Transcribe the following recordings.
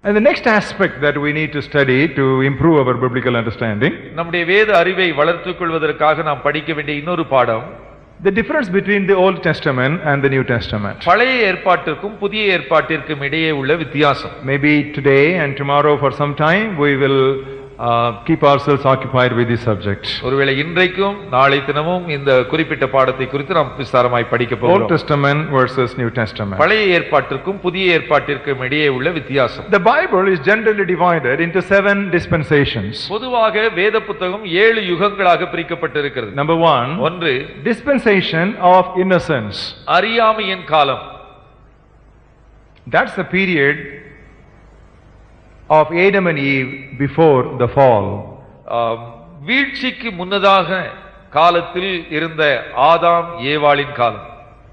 And the next aspect that we need to study to improve our biblical understanding, நம்முடைய வேத அறிவை வளர்த்துக் கொள்வதற்காக நாம் படிக்க வேண்டிய இன்னொரு பாடம் the difference between the Old Testament and the New Testament. பழைய ஏற்பாட்டிற்கும் புதிய ஏற்பாட்டிற்கும் இடையே உள்ள வித்தியாசம் Maybe today and tomorrow for some time we will uh, keep ourselves occupied with this subject. ஒருவேளை இன்றைக்கும் நாளை தினமும் இந்த குறிப்பிட்ட பாடத்தை குறித்து நாம் விசாரமாய் படிக்க Old போகிறோம் Testament versus New Testament. பழைய ஏற்பாட்டிற்கும் புதிய ஏற்பாட்டிற்கும் இடையே உள்ள வித்தியாசம் The Bible is generally divided into seven dispensations. பொதுவாக வேத புத்தகம் ஏழு யுகங்களாக பிரிக்கப்பட்டிருக்கிறது Number one, ஒன்று dispensation of innocence. அறியாமையின் காலம் That's the period of Adam and Eve before the fall. ஆம், வீழ்ச்சிக்கு முன்னதாக காலத்தில் இருந்த ஆதாம் ஏவாளின் காலம்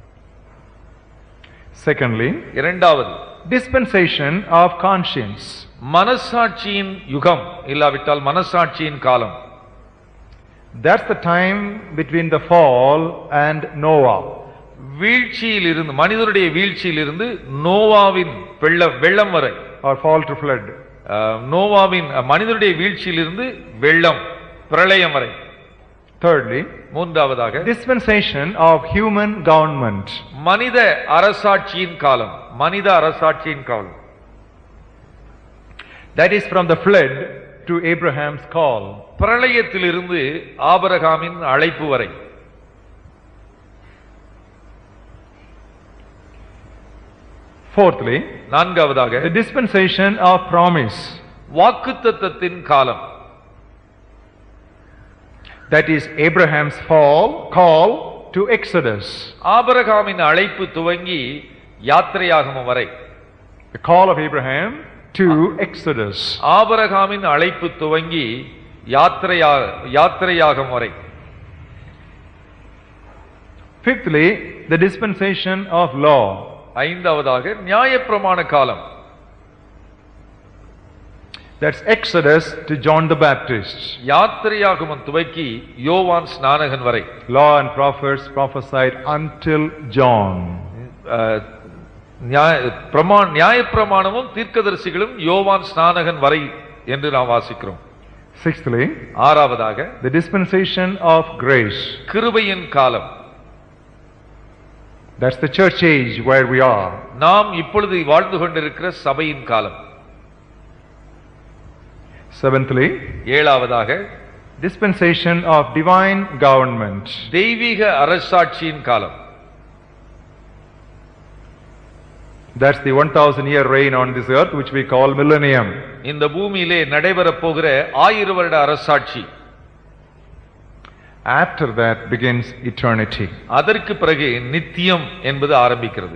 Secondly, இரண்டாவது dispensation of conscience. மனசாட்சியின் யுகம் இல்லாவிட்டால் மனசாட்சியின் காலம் That's the time between the fall and Noah. வீழ்ச்சியில் இருந்து மனிதனுடைய வீழ்ச்சியில் இருந்து நோவாவின் வெள்ளம் வெள்ளம் வரை or fall to flood. ஆஹ், நோவாவின் அஹ், மனிதனுடைய வீழ்ச்சியிலிருந்து வெள்ளம் பிரளயம் வரை Thirdly, மூன்றாவதாக dispensation of human government. மனித அரசாட்சியின் காலம் மனித அரசாட்சியின் காலம் That is from the flood to Abraham's call. பிரளயத்திலிருந்து ஆபரகாமின் அழைப்பு வரை Fourthly, நான்காவதாக the dispensation of promise. வாக்குத்தத்தத்தின் காலம் That is Abraham's fall, call to Exodus. ஆபரகாமின் அழைப்பு துவங்கி யாத்திரையாகமம் வரை The call of Abraham to Exodus. ஆபரகாமின் அழைப்பு துவங்கி யாத்திரையா யாத்திரையாகம் வரை Fifthly, the dispensation of law. ஐந்தாவதாக நியாயப்பிரமாண காலம் That's Exodus to John the Baptist. யாத்திரையாகமம் துவக்கி யோவான் ஸ்நானகன் வரை Law and prophets prophesied until John. அஹ், நியாய- பிரமா- நியாயப்பிரமாணமும் தீர்க்கதரிசிகளும் யோவான் ஸ்நானகன் வரை என்று நாம் வாசிக்கிறோம் Sixthly, ஆறாவதாக the dispensation of grace. கிருபையின் காலம் That's the church age where we are. நாம் இப்பொழுது வாழ்ந்து கொண்டிருக்கிற சபையின் காலம் Seventhly, ஏழாவதாக dispensation of divine government. தெய்வீக அரசாட்சியின் காலம் That's the 1000 year reign on this earth which we call millennium. இந்த பூமியிலே நடைபெறப் போகிற ஆயிரம் வருட அரசாட்சி After that begins eternity. அதற்கு பிறகு நித்தியம் என்பது ஆரம்பிக்கிறது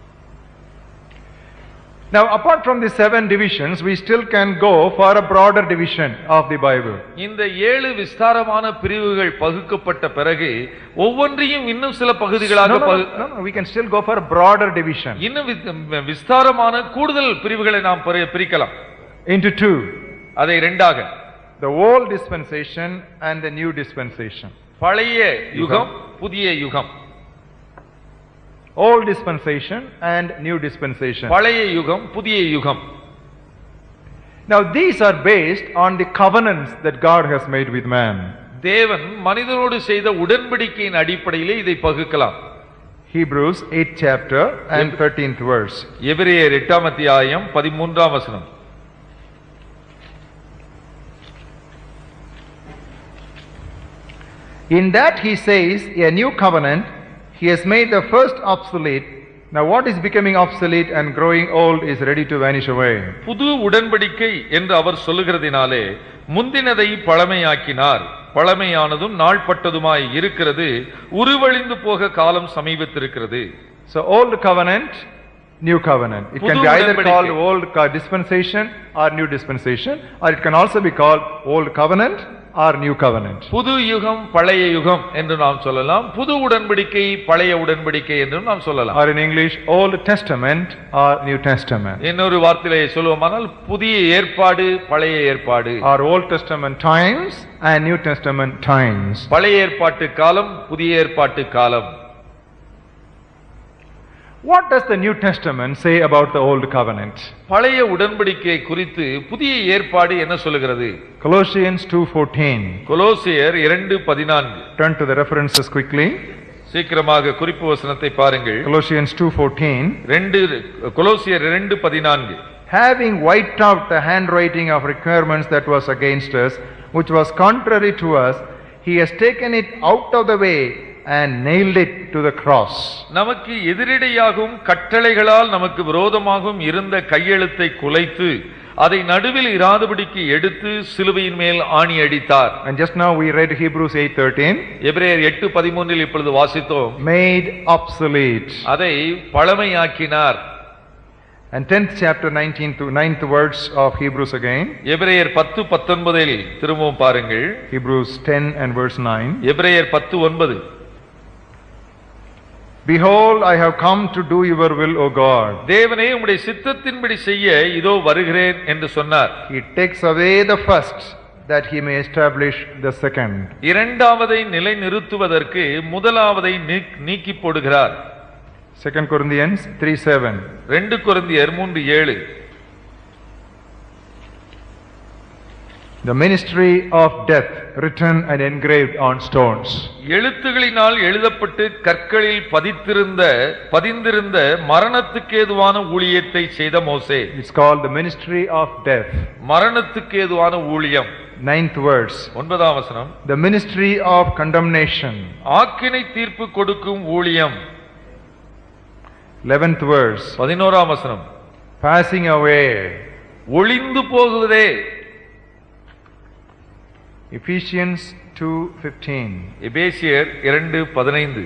Now apart from the seven divisions, we still can go for a broader division of the Bible. இந்த ஏழு விஸ்தாரமான பிரிவுகள் பகுக்கப்பட்ட பிறகு ஒவ்வொன்றையும் இன்னும் சில No, பகுதிகளாக no, no, பகு- no, no, we can still go for a broader division இன்னும் வி- விஸ்தாரமான கூடுதல் பிரிவுகளை நாம் பிரி- பிரிக்கலாம் into two. அதை இரண்டாக The old dispensation and the new dispensation. பழைய யுகம் புதிய யுகம் Old dispensation and new dispensation. பழைய யுகம் புதிய யுகம் Now these are based on the covenants that God has made with man. தேவன் மனிதனோடு செய்த உடன்படிக்கையின் அடிப்படையிலே இதை பகுக்கலாம் Hebrews 8th chapter and 13th verse. எபிரேயர் எட்டாம் அத்தியாயம் பதிமூன்றாம் வசனம் In that he says, a new covenant, he has made the first obsolete. Now what is becoming obsolete and growing old is ready to vanish away. புது உடன்படிக்கை என்று அவர் சொல்லுகிறதினாலே முந்தினதை பழமையாக்கினார் பழமையானதும் நாள்பட்டதுமாய் இருக்கிறது உருவழிந்து போக காலம் சமீபத்திருக்கிறது So old covenant, new covenant. It can புது be either உடன்படிக்கை. called old co- dispensation or new dispensation, or it can also be called old covenant or new covenant. புது யுகம் பழைய யுகம் என்று நாம் சொல்லலாம் புது உடன்படிக்கை பழைய உடன்படிக்கை என்றும் நாம் சொல்லலாம் Or in English, Old Testament or New Testament. இன்னொரு வார்த்தையிலே சொல்லுவோமானால் புதிய ஏற்பாடு பழைய ஏற்பாடு Or Old Testament times and New Testament times. பழைய ஏற்பாட்டு காலம் புதிய ஏற்பாட்டு காலம் What does the New Testament say about the Old Covenant? பழைய உடன்படிக்கை குறித்து புதிய ஏற்பாடு என்ன சொல்லுகிறது Colossians 2:14. கொலோசியர் இரண்டு பதினான்கு Turn to the references quickly. சீக்கிரமாக குறிப்பு வசனத்தை பாருங்கள் Colossians 2:14. ரெண்டு கொலோசியர் இரண்டு பதினான்கு Having wiped out the handwriting of requirements that was against us, which was contrary to us, he has taken it out of the way and nailed it to the cross. நமக்கு எதிரிடையாகவும் கட்டளைகளால் நமக்கு விரோதமாகவும் இருந்த கையெழுத்தை குலைத்து அதை நடுவில் இராதபடிக்கு எடுத்து சிலுவையின் மேல் ஆணி அடித்தார் And just now we read Hebrews 8:13, எபிரேயர் எட்டு பதிமூன்றில் இப்பொழுது வாசித்தோம் made obsolete. அதை பழமையாக்கினார் And 10th chapter 19 to 9th words of Hebrews again. எபிரேயர் பத்து பத்தொன்பதில் திரும்பவும் பாருங்கள் Hebrews 10 and verse 9. எபிரேயர் பத்து ஒன்பது Behold, I have come to do your will, O God. தேவனே உம்முடைய சித்தத்தின்படி செய்ய இதோ வருகிறேன் என்று சொன்னார் He takes away the first that he may establish the second. இரண்டாவதை நிலைநிறுத்துவதற்கு முதலாவதை நீக்- நீக்கி போடுகிறார் 2 Corinthians 3 7. ரெண்டு கொரிந்தியர் மூன்று ஏழு The ministry of death written and engraved on stones. எழுத்துகளினால் எழுதப்பட்டு கற்களில் பதித்திருந்த பதிந்திருந்த மரணத்துக்கேதுவான ஊழியத்தை செய்த மோசே It's called the ministry of death. மரணத்துக்கேதுவான ஊழியம் Ninth verse. ஒன்பதாம் வசனம் The ministry of condemnation. ஆக்கினை தீர்ப்பு கொடுக்கும் ஊழியம் Eleventh verse. பதினோராம் வசனம் Passing away. ஒளிந்து போகுவதே Ephesians 2:15. எபேசியர் இரண்டு பதினைந்து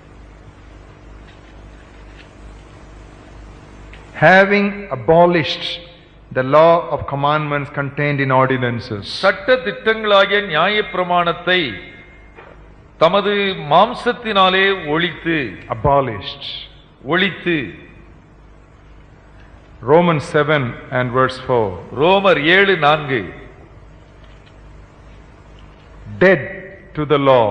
Having abolished the law of commandments contained in ordinances. சட்ட திட்டங்களாகிய நியாயப்பிரமாணத்தை தமது மாம்சத்தினாலே ஒழித்து Abolished. ஒழித்து Romans 7 and verse 4. ரோமர் ஏழு நான்கு Dead to the law.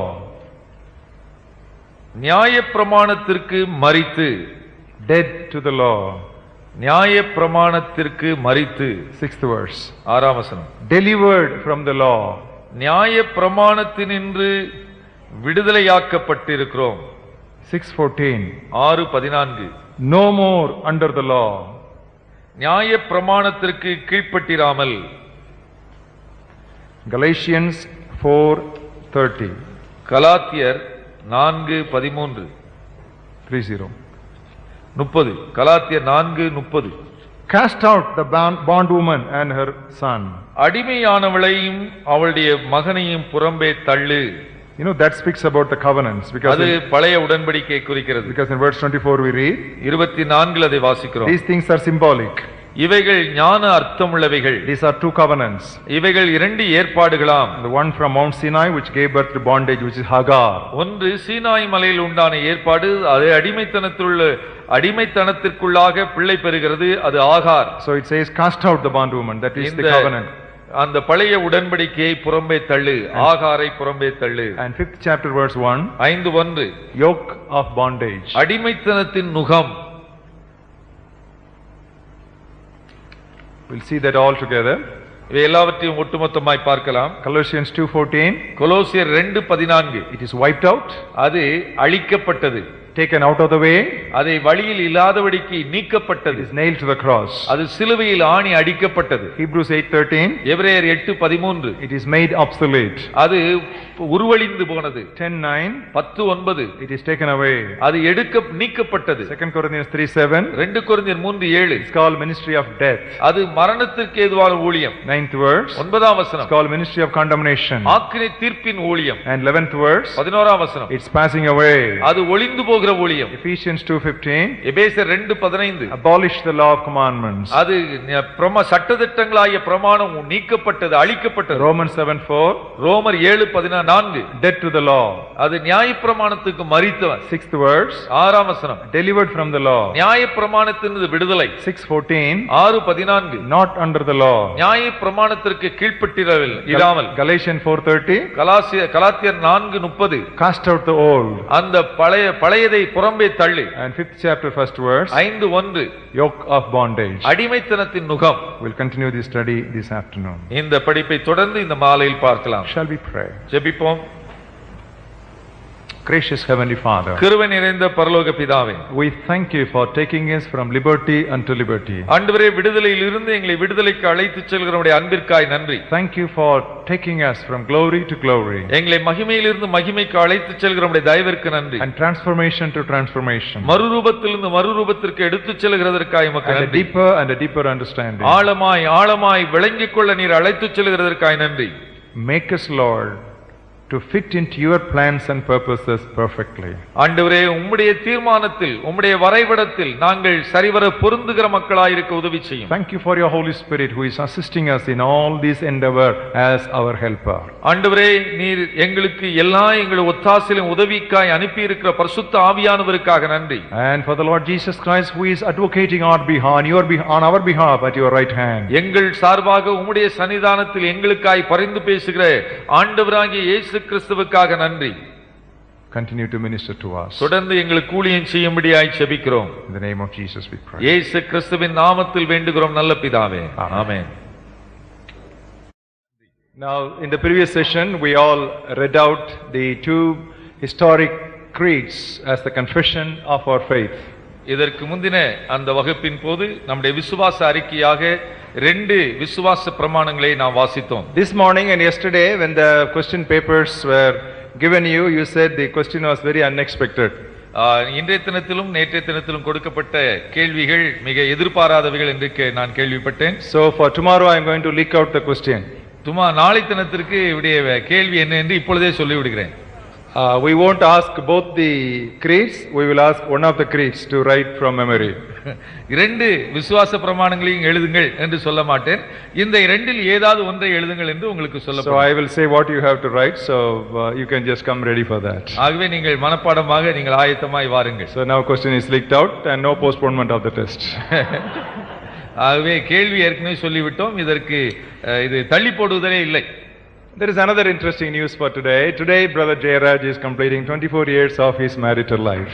நியாயப்பிரமாணத்திற்கு மறித்து Dead to the law. நியாயப்பிரமாணத்திற்கு மறித்து Sixth verse. ஆறாம் வசனம் Delivered from the law. நியாயப்பிரமாணத்தினின்று விடுதலையாக்கப்பட்டிருக்கிறோம் 614. ஆறு பதினான்கு No more under the law. நியாயப்பிரமாணத்திற்கு கீழ்ப்பட்டிராமல் Galatians 4:30. கலாத்தியர் நான்கு பதிமூன்று 30. முப்பது கலாத்தியர் நான்கு முப்பது Cast out the bond- bondwoman and her son. அடிமையானவளையும் அவளுடைய மகனையும் புறம்பே தள்ளு You know, that speaks about the covenants because அது in, பழைய உடன்படிக்கை குறிக்கிறது because in verse 24 we read, இருபத்தி நான்கில் அதை வாசிக்கிறோம் these things are symbolic. இவைகள் ஞான அர்த்தமுள்ளவைகள் These are two covenants. இவைகள் இரண்டு ஏற்பாடுகளாம் The one from Mount Sinai which gave birth to bondage which is Hagar. ஒன்று சீனாய் மலையில் உண்டான ஏற்பாடு அது அடிமைத்தனத்திலுள்ள அடிமைத்தனத்திற்குள்ளாக பிள்ளை பெறுகிறது அது ஆகார் So it says, cast out the bondwoman, that is the இந்த covenant. அந்த பழைய உடன்படிக்கையை புறம்பே தள்ளு ஆகாரை புறம்பே தள்ளு And fifth chapter verse 1, ஐந்து ஒன்று yoke of bondage. அடிமைத்தனத்தின் நுகம் We'll see that all together. இவை எல்லாவற்றையும் ஒட்டுமொத்தமாய் பார்க்கலாம் Colossians 2:14, கொலோசியர் ரெண்டு பதினான்கு it is wiped out, அது அழிக்கப்பட்டது taken out of the way, அதை வழியில் இல்லாதபடிக்கு it நீக்கப்பட்டது is nailed to the cross. அது சிலுவையில் ஆணி அடிக்கப்பட்டது Hebrews 8:13, எபிரேயர் எட்டு பதிமூன்று it is made obsolete. அது உருவழிந்து போனது 10:9, பத்து ஒன்பது it is taken away. அது எடுக்க நீக்கப்பட்டது 2 Corinthians 3:7, ரெண்டு கொரிந்தியர் மூன்று ஏழு it's called ministry of death. அது மரணத்திற்கு ஏதுவான ஊழியம் Ninth verse, ஒன்பதாம் it's வசனம் called ministry of condemnation. ஆக்கினை தீர்ப்பின் ஊழியம் And 11th verse, பதினோராம் வசனம் it's passing away. அது ஒளிந்து போகிற ஊழியம் Ephesians 2:15, எபேசர் ரெண்டு பதினைந்து abolish the law of commandments. அது ந- பிரம சட்டதிட்டங்களாகிய பிரமாணம் நீக்கப்பட்டது அழிக்கப்பட்டது Romans 7:4, ரோமர் ஏழு பதினா நான்கு dead to the law. அது நியாயப்பிரமாணத்துக்கு மறித்தவன் Sixth verse, ஆறாம் வசனம் delivered from the law. நியாயப்பிரமாணத்தினது விடுதலை 6:14, ஆறு பதினான்கு not under the law. நியாயப்பிரமாணத்திற்கு கீழ்ப்பட்டிரவில்லை இராமல் Galatians 4:30, கலாசிய கலாத்தியர் நான்கு முப்பது cast out the old. அந்த பழைய பழையதை புறம்பே தள்ளு And and fifth chapter, first verse, ஐந்து ஒன்று yoke of bondage. அடிமைத்தனத்தின் நுகம் We'll continue this study this afternoon. இந்த படிப்பை தொடர்ந்து இந்த மாலையில் பார்க்கலாம் Shall we pray? ஜெபிப்போம் Gracious Heavenly Father, கிருபை நிறைந்த பரலோக பிதாவே we thank you for taking us from liberty unto liberty. ஆண்டவரே விடுதலையில் இருந்து எங்களை விடுதலைக்கு அழைத்துச் செல்கிற உம்முடைய அன்பிற்காய் நன்றி Thank you for taking us from glory to glory எங்களை மகிமையிலிருந்து மகிமைக்கு அழைத்துச் செல்கிற உம்முடைய தயவிற்கு நன்றி and transformation to transformation. மறுரூபத்திலிருந்து மறுரூபத்திற்கு எடுத்துச் செல்கிறதற்காய் உமக்கு And a நன்றி deeper and a deeper understanding. ஆழமாய் ஆழமாய் விளங்கிக் கொள்ள நீர் அழைத்துச் செல்கிறதற்காய் நன்றி Make us, Lord, to fit into your plans and purposes perfectly. ஆண்டவரே உம்முடைய தீர்மானத்தில் உம்முடைய வரைபடத்தில் நாங்கள் சரிவர பொருந்துகிற மக்களாயிருக்க உதவி செய்யும் Thank you for your Holy Spirit who is assisting us in all this endeavor as our helper. ஆண்டவரே நீர் எங்களுக்கு எல்லா எங்கள் ஒத்தாசிலும் உதவிக்காய் அனுப்பி இருக்கிற பரிசுத்த ஆவியானவருக்காக நன்றி And for the Lord Jesus Christ who is advocating our behalf, on, your beh- on our behalf at your right hand. எங்கள் சார்பாக உம்முடைய சன்னிதானத்தில் எங்களுக்காய் பரிந்து பேசுகிற ஆண்டவராகிய இயேசு கிறிஸ்துவுக்காக நன்றி Continue to minister to us. தொடர்ந்து எங்களுக்கு ஊழியம் செய்யும்படியாய் செபிக்கிறோம் In the name of Jesus we pray. இயேசு கிறிஸ்துவின் நாமத்தில் வேண்டுகிறோம் நல்ல பிதாவே ஆமென். ஆமென் Now, in the previous session, we all read out the two historic creeds as the confession of our faith. இதற்கு முந்தின அந்த வகுப்பின் போது நம்முடைய விசுவாச அறிக்கையாக ரெண்டு விசுவாச பிரமாணங்களை நாம் வாசித்தோம் This morning and yesterday, when the question papers were given you, you said the question was very unexpected. ஆஹ், இன்றைய தினத்திலும் நேற்றைய தினத்திலும் கொடுக்கப்பட்ட கேள்விகள் மிக எதிர்பாராதவைகள் என்று கே- நான் கேள்விப்பட்டேன் So for tomorrow, I am going to leak out the question. துமா நாளை தினத்திற்கு இவருடைய கேள்வி என்ன என்று இப்பொழுதே சொல்லிவிடுகிறேன் Uh, we won't ask both the creeds, we will ask one of the creeds to write from memory. இரண்டு விசுவாச பிரமாணங்களையும் எழுதுங்கள் என்று சொல்ல மாட்டேன் இந்த இரண்டில் ஏதாவது ஒன்றை எழுதுங்கள் என்று உங்களுக்கு So சொல்ல I will say what you have to write, so uh, you can just come ready for that. ஆகவே நீங்கள் மனப்பாடமாக நீங்கள் ஆயத்தமாய் வாருங்கள் So now question is leaked out and no postponement of the test. ஆகவே கேள்வி ஏற்கனவே சொல்லிவிட்டோம் இதற்கு அஹ், இது தள்ளி போடுவதே இல்லை There is another interesting news for today. Today, Brother Jayaraj is completing 24 years of his marital life.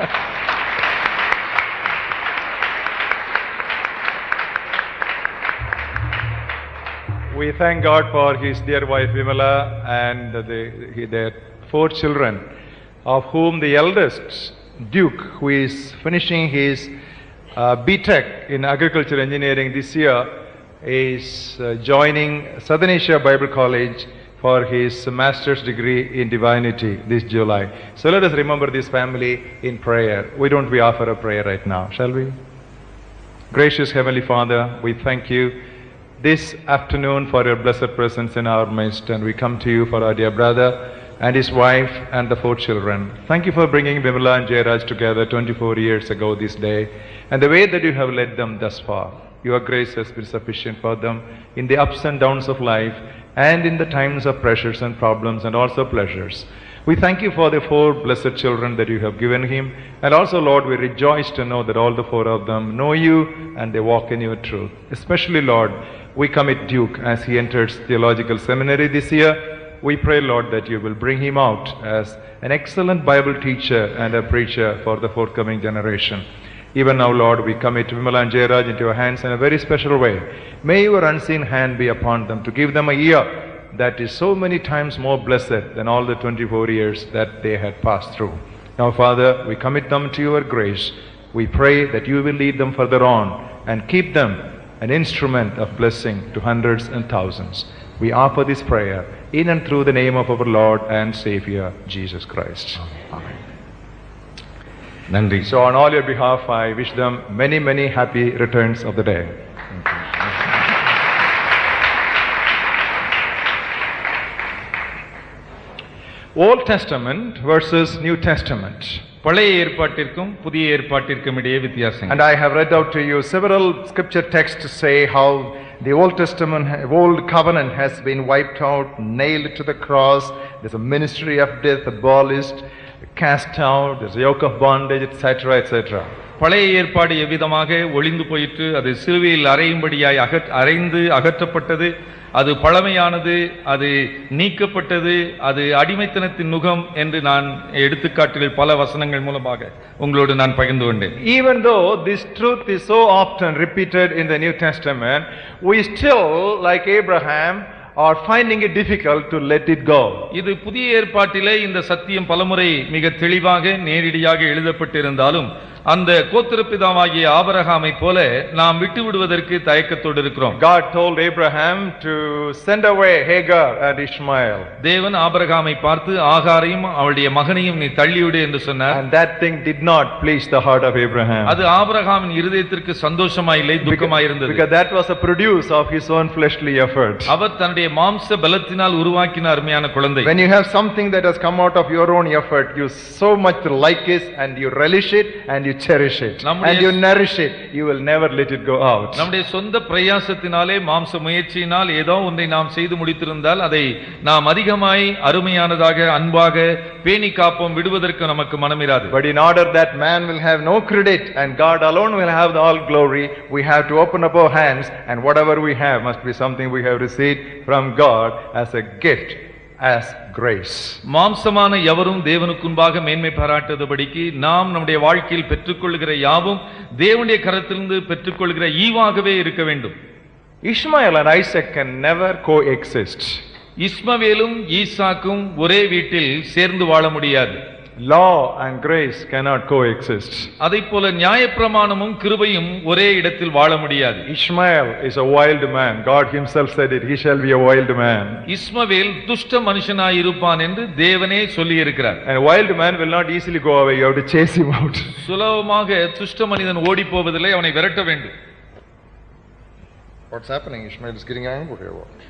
We thank God for his dear wife Vimala and the, he- their four children, of whom the eldest, Duke, who is finishing his uh, BTech in agriculture engineering this year, is uh, joining Southern Asia Bible College for his master's degree in divinity this July. So let us remember this family in prayer. Why don't we offer a prayer right now, shall we? Gracious Heavenly Father, we thank you this afternoon for your blessed presence in our midst, and we come to you for our dear brother and his wife and the four children. Thank you for bringing Vimala and Jairaj together 24 years ago this day, and the way that you have led them thus far. Your grace has been sufficient for them in the ups and downs of life and in the times of pressures and problems and also pleasures. We thank you for the four blessed children that you have given him. And also, Lord, we rejoice to know that all the four of them know you and they walk in your truth. Especially, Lord, we commit Duke as he enters theological seminary this year. We pray, Lord, that you will bring him out as an excellent Bible teacher and a preacher for the forthcoming generation. Even now, Lord, we commit Vimala and Jairaj into your hands in a very special way. May your unseen hand be upon them to give them a year that is so many times more blessed than all the 24 years that they had passed through. Now, Father, we commit them to your grace. We pray that you will lead them further on and keep them an instrument of blessing to hundreds and thousands. We offer this prayer in and through the name of our Lord and Savior, Jesus Christ. Amen. நன்றி So, on all your behalf, I wish them many, many happy returns of the day. Old Testament versus New Testament. பழைய ஏற்பாட்டிற்கும் புதிய ஏற்பாட்டிற்கும் இடையே வித்தியாசம் And I have read out to you several scripture texts to say how the Old Testament, Old Covenant has been wiped out, nailed to the cross. There's a ministry of death abolished, cast out, there's a yoke of bondage, etc., etc. பழைய ஏற்பாடு எவ்விதமாக ஒளிந்து போயிற்று அது சிலுவையில் அறையும்படியாய் அகற் அறைந்து அகற்றப்பட்டது அது பழமையானது அது நீக்கப்பட்டது அது அடிமைத்தனத்தின் நுகம் என்று நான் எடுத்துக்காட்டுகள் பல வசனங்கள் மூலமாக உங்களோடு நான் பகிர்ந்து கொண்டேன் Even though this truth is so often repeated in the New Testament, we still, like Abraham, are finding it difficult to let it go. இது புதிய ஏற்பாட்டிலே இந்த சத்தியம் பலமுறை மிக தெளிவாக நேரடியாக எழுதப்பட்டிருந்தாலும் அந்த கோத்திரப்பிதாவாகிய ஆபரகாமை போல நாம் விட்டு விடுவதற்கு தயக்கத்தோடு இருக்கிறோம் God told Abraham to send away Hagar and Ishmael. தேவன் ஆபரகாமை பார்த்து ஆகாரையும் அவளுடைய மகனையும் நீ தள்ளிவிடு என்று சொன்னார் And that thing did not please the heart of Abraham. அது ஆபரகாமின் இருதயத்திற்கு சந்தோஷமா இல்லை துக்கமா இருந்தது Because that was a produce of his own fleshly effort. அவர் தன்னுடைய மாம்ச பலத்தினால் உருவாக்கின அருமையான குழந்தை When you have something that has come out of your own effort, you so much like it and you relish it and you cherish it நம்முடைய- and you nourish it, you will never let it go out. நம்முடைய சொந்த பிரயாசத்தினாலே மாம்ச முயற்சியினால் ஏதோ ஒன்றை நாம் செய்து முடித்திருந்தால் அதை நாம் அதிகமாய் அருமையானதாக அன்பாக பேணி காப்போம் விடுவதற்கு நமக்கு மனமிராது But in order that man will have no credit and God alone will have the all glory, we have to open up our hands and whatever we have must be something we have received from God as a gift, as grace. மாம்சமான எவரும் தேவனுக்குன்பாக மேன்மை பாராட்டுவதபடிக்கு நாம் நம்முடைய வாழ்க்கையில் பெற்றுக்கொள்கிற யாவும் தேவனுடைய கரத்திலிருந்து பெற்றுக்கொள்கிற ஈவாகவே இருக்க வேண்டும் Ishmael and Isaac can never coexist. இஸ்மவேலும் ஈசாக்கும் ஒரே வீட்டில் சேர்ந்து வாழ முடியாது Law and grace cannot coexist. அதைப் போல நியாயப்பிரமாணமும் கிருபையும் ஒரே இடத்தில் வாழ முடியாது Ishmael is a wild man. God himself said it, he shall be a wild man. இஸ்மவேல் துஷ்ட மனுஷனாய் இருப்பான் என்று தேவனே சொல்லியிருக்கிறார் And a wild man will not easily go away, you have to chase him out. சுலபமாக துஷ்ட மனிதன் ஓடி போவதில்லை அவனை விரட்ட வேண்டும் What's happening? Ishmael is getting angry here. what?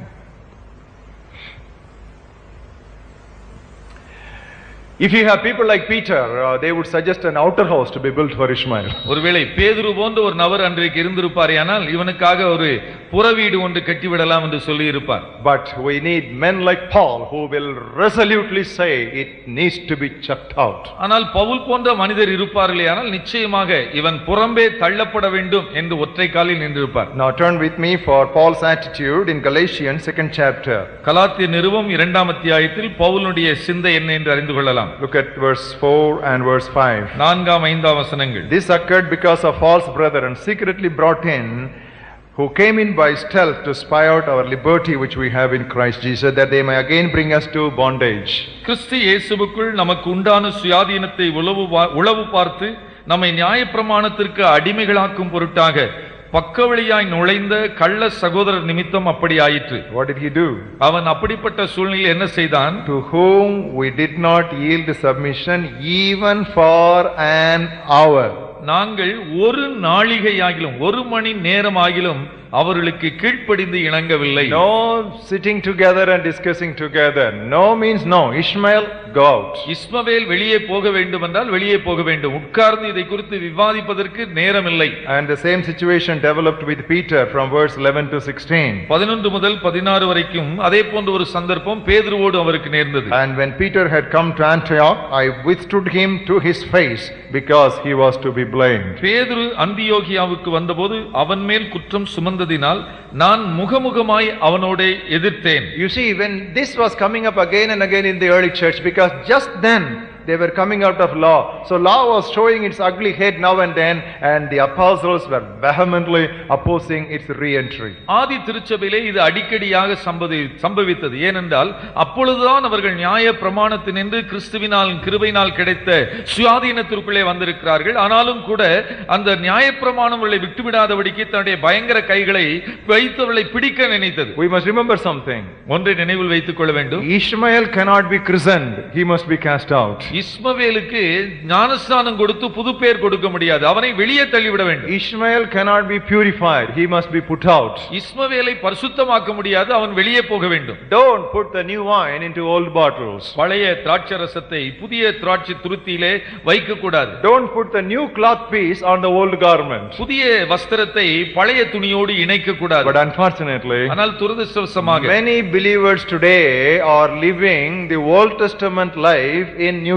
If you have people like Peter, uh, they would suggest an outer house to be built for Ishmael. ஒருவேளை பேதுரு போன்ற ஒரு நபர் அன்றைக்கு இருந்திருப்பாரே ஆனால் இவனுக்காக ஒரு புற வீடு ஒன்று கட்டிவிடலாம் என்று சொல்லி இருப்பார் But we need men like Paul who will resolutely say it needs to be chucked out. ஆனால் பவுல் போன்ற மனிதர் இருப்பார்களே ஆனால் நிச்சயமாக இவன் புறம்பே தள்ளப்பட வேண்டும் என்று ஒற்றை காலில் நின்றிருப்பார் Now turn with me for Paul's attitude in Galatians, second chapter. கலாத்திய நிறுவம் இரண்டாம் அத்தியாயத்தில் பவுலுடைய சிந்தை என்ன என்று அறிந்து கொள்ளலாம் Look at verse 4 and verse 5. நான்காம் ஐந்தாம் வசனங்கள் This occurred because of false brethren secretly brought in, who came in by stealth to spy out our liberty which we have in Christ Jesus, that they may again bring us to bondage. கிறிஸ்து இயேசுவுக்குள் நமக்கு உண்டான சுயாதீனத்தை உளவு பா- உளவு பார்த்து நம்மை நியாயப்பிரமாணத்திற்கு அடிமைகளாக்கும் பொருட்டாக பக்கவழியாய் நுழைந்த கள்ள சகோதரர் நிமித்தம் அப்படி ஆயிற்று What did he do? அவன் அப்படிப்பட்ட சூழ்நிலையில் என்ன செய்தான் To whom we did not yield submission even for an hour. நாங்கள் ஒரு நாழிகையாகிலும் ஒரு மணி நேரமாகிலும் அவர்களுக்கு கீழ்ப்படிந்து இணங்கவில்லை No sitting together and discussing together. No means no. Ishmael, go out. இஸ்மவேல் வெளியே போக வேண்டும் என்றால் வெளியே போக வேண்டும் உட்கார்ந்து இதை குறித்து விவாதிப்பதற்கு நேரமில்லை And the same situation developed with Peter from verse 11 to 16. பதினொன்று முதல் பதினாறு வரைக்கும் அதே போன்ற ஒரு சந்தர்ப்பம் பேதுருவோடு அவருக்கு நேர்ந்தது And when Peter had come to Antioch, I withstood him to his face because he was to be blamed. பேதுரு அந்தியோகியாவுக்கு வந்தபோது அவன் மேல் குற்றம் சுமந்ததினால் நான் முகமுகமாய் அவனோடே எதிர்த்தேன் You see, when this was coming up again and again in the early church, because just then they were coming out of law. So law was showing its ugly head now and then, and the apostles were vehemently opposing its re-entry. ஆதி திருச்சபையிலே இது அடிக்கடியாக சம்பவி சம்பவித்தது ஏனென்றால் அப்பொழுதுதான் அவர்கள் நியாய பிரமாணத்தினின்று கிறிஸ்துவினால் கிருபையினால் கிடைத்த சுயாதீனத்திற்குள்ளே வந்திருக்கிறார்கள் ஆனாலும் கூட அந்த நியாய பிரமாணம் அவர்களை விட்டுவிடாதபடிக்கு தன்னுடைய பயங்கர கைகளை வைத்தவர்களை பிடிக்க நினைத்தது We must remember something. ஒன்றை நினைவில் வைத்துக் கொள்ள வேண்டும் Ishmael cannot be christened, he must be cast out. இஸ்மவேலுக்கு ஞானஸ்நானம் கொடுத்து புது பேர் கொடுக்க முடியாது அவனை வெளியே தள்ளிவிட வேண்டும் Ishmael cannot be purified, he must be put out. இஸ்மவேலை பரிசுத்தமாக்க முடியாது அவன் வெளியே போக வேண்டும் Don't put the new wine into old bottles. பழைய திராட்சரசத்தை புதிய திராட்சை துருத்தியிலே வைக்க கூடாது Don't put the new cloth piece on the old garment. புதிய வஸ்திரத்தை பழைய துணியோடு இணைக்க கூடாது But unfortunately, ஆனால் துரதிருஷ்டவசமாக many believers today are living the Old Testament life in New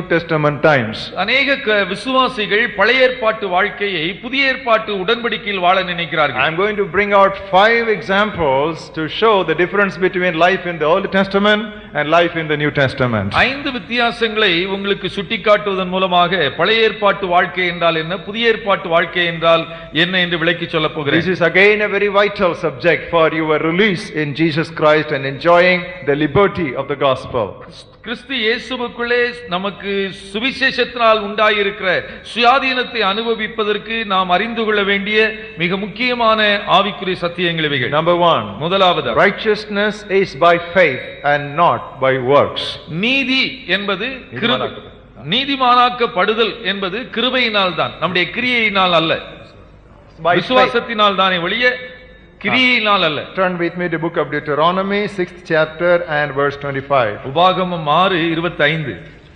Testament times. அநேக க- விசுவாசிகள் பழைய ஏற்பாட்டு வாழ்க்கையை புதிய ஏற்பாட்டு உடன்படிக்கையில் வாழ நினைக்கிறார்கள் I'm going to bring out five examples to show the difference between life in the Old Testament and life in the New Testament. ஐந்து வித்தியாசங்களை உங்களுக்கு சுட்டிக்காட்டுவதன் மூலமாக பழைய ஏற்பாட்டு வாழ்க்கை என்றால் என்ன புதிய ஏற்பாட்டு வாழ்க்கை என்றால் என்ன என்று விளக்கி சொல்லப் This போகிறேன் is again a very vital subject for your release in Jesus Christ and enjoying the liberty of the gospel. கிறிஸ்து இயேசுவுக்குள்ளே நமக்கு சுவிசேஷத்தினால் உண்டாயிருக்கிற சுயாதீனத்தை அனுபவிப்பதற்கு நாம் அறிந்து கொள்ள வேண்டிய மிக முக்கியமான ஆவிக்குரிய சத்தியங்கள் இவைகள் Number one, முதலாவது righteousness is by faith and not by works. நீதி என்பது கிருபை. நீதிமானாக்கப்படுதல். நீதிமானாக்கப்படுதல் என்பது கிருபையினால் தான் நம்முடைய கிரியையினால் அல்ல By faith. விசுவாசத்தினால் தானே ஒழிய கிரியையினால் அல்ல Turn with me to book of Deuteronomy, sixth chapter and verse twenty-five. உபாகமம் ஆறு இருபத்தி ஐந்து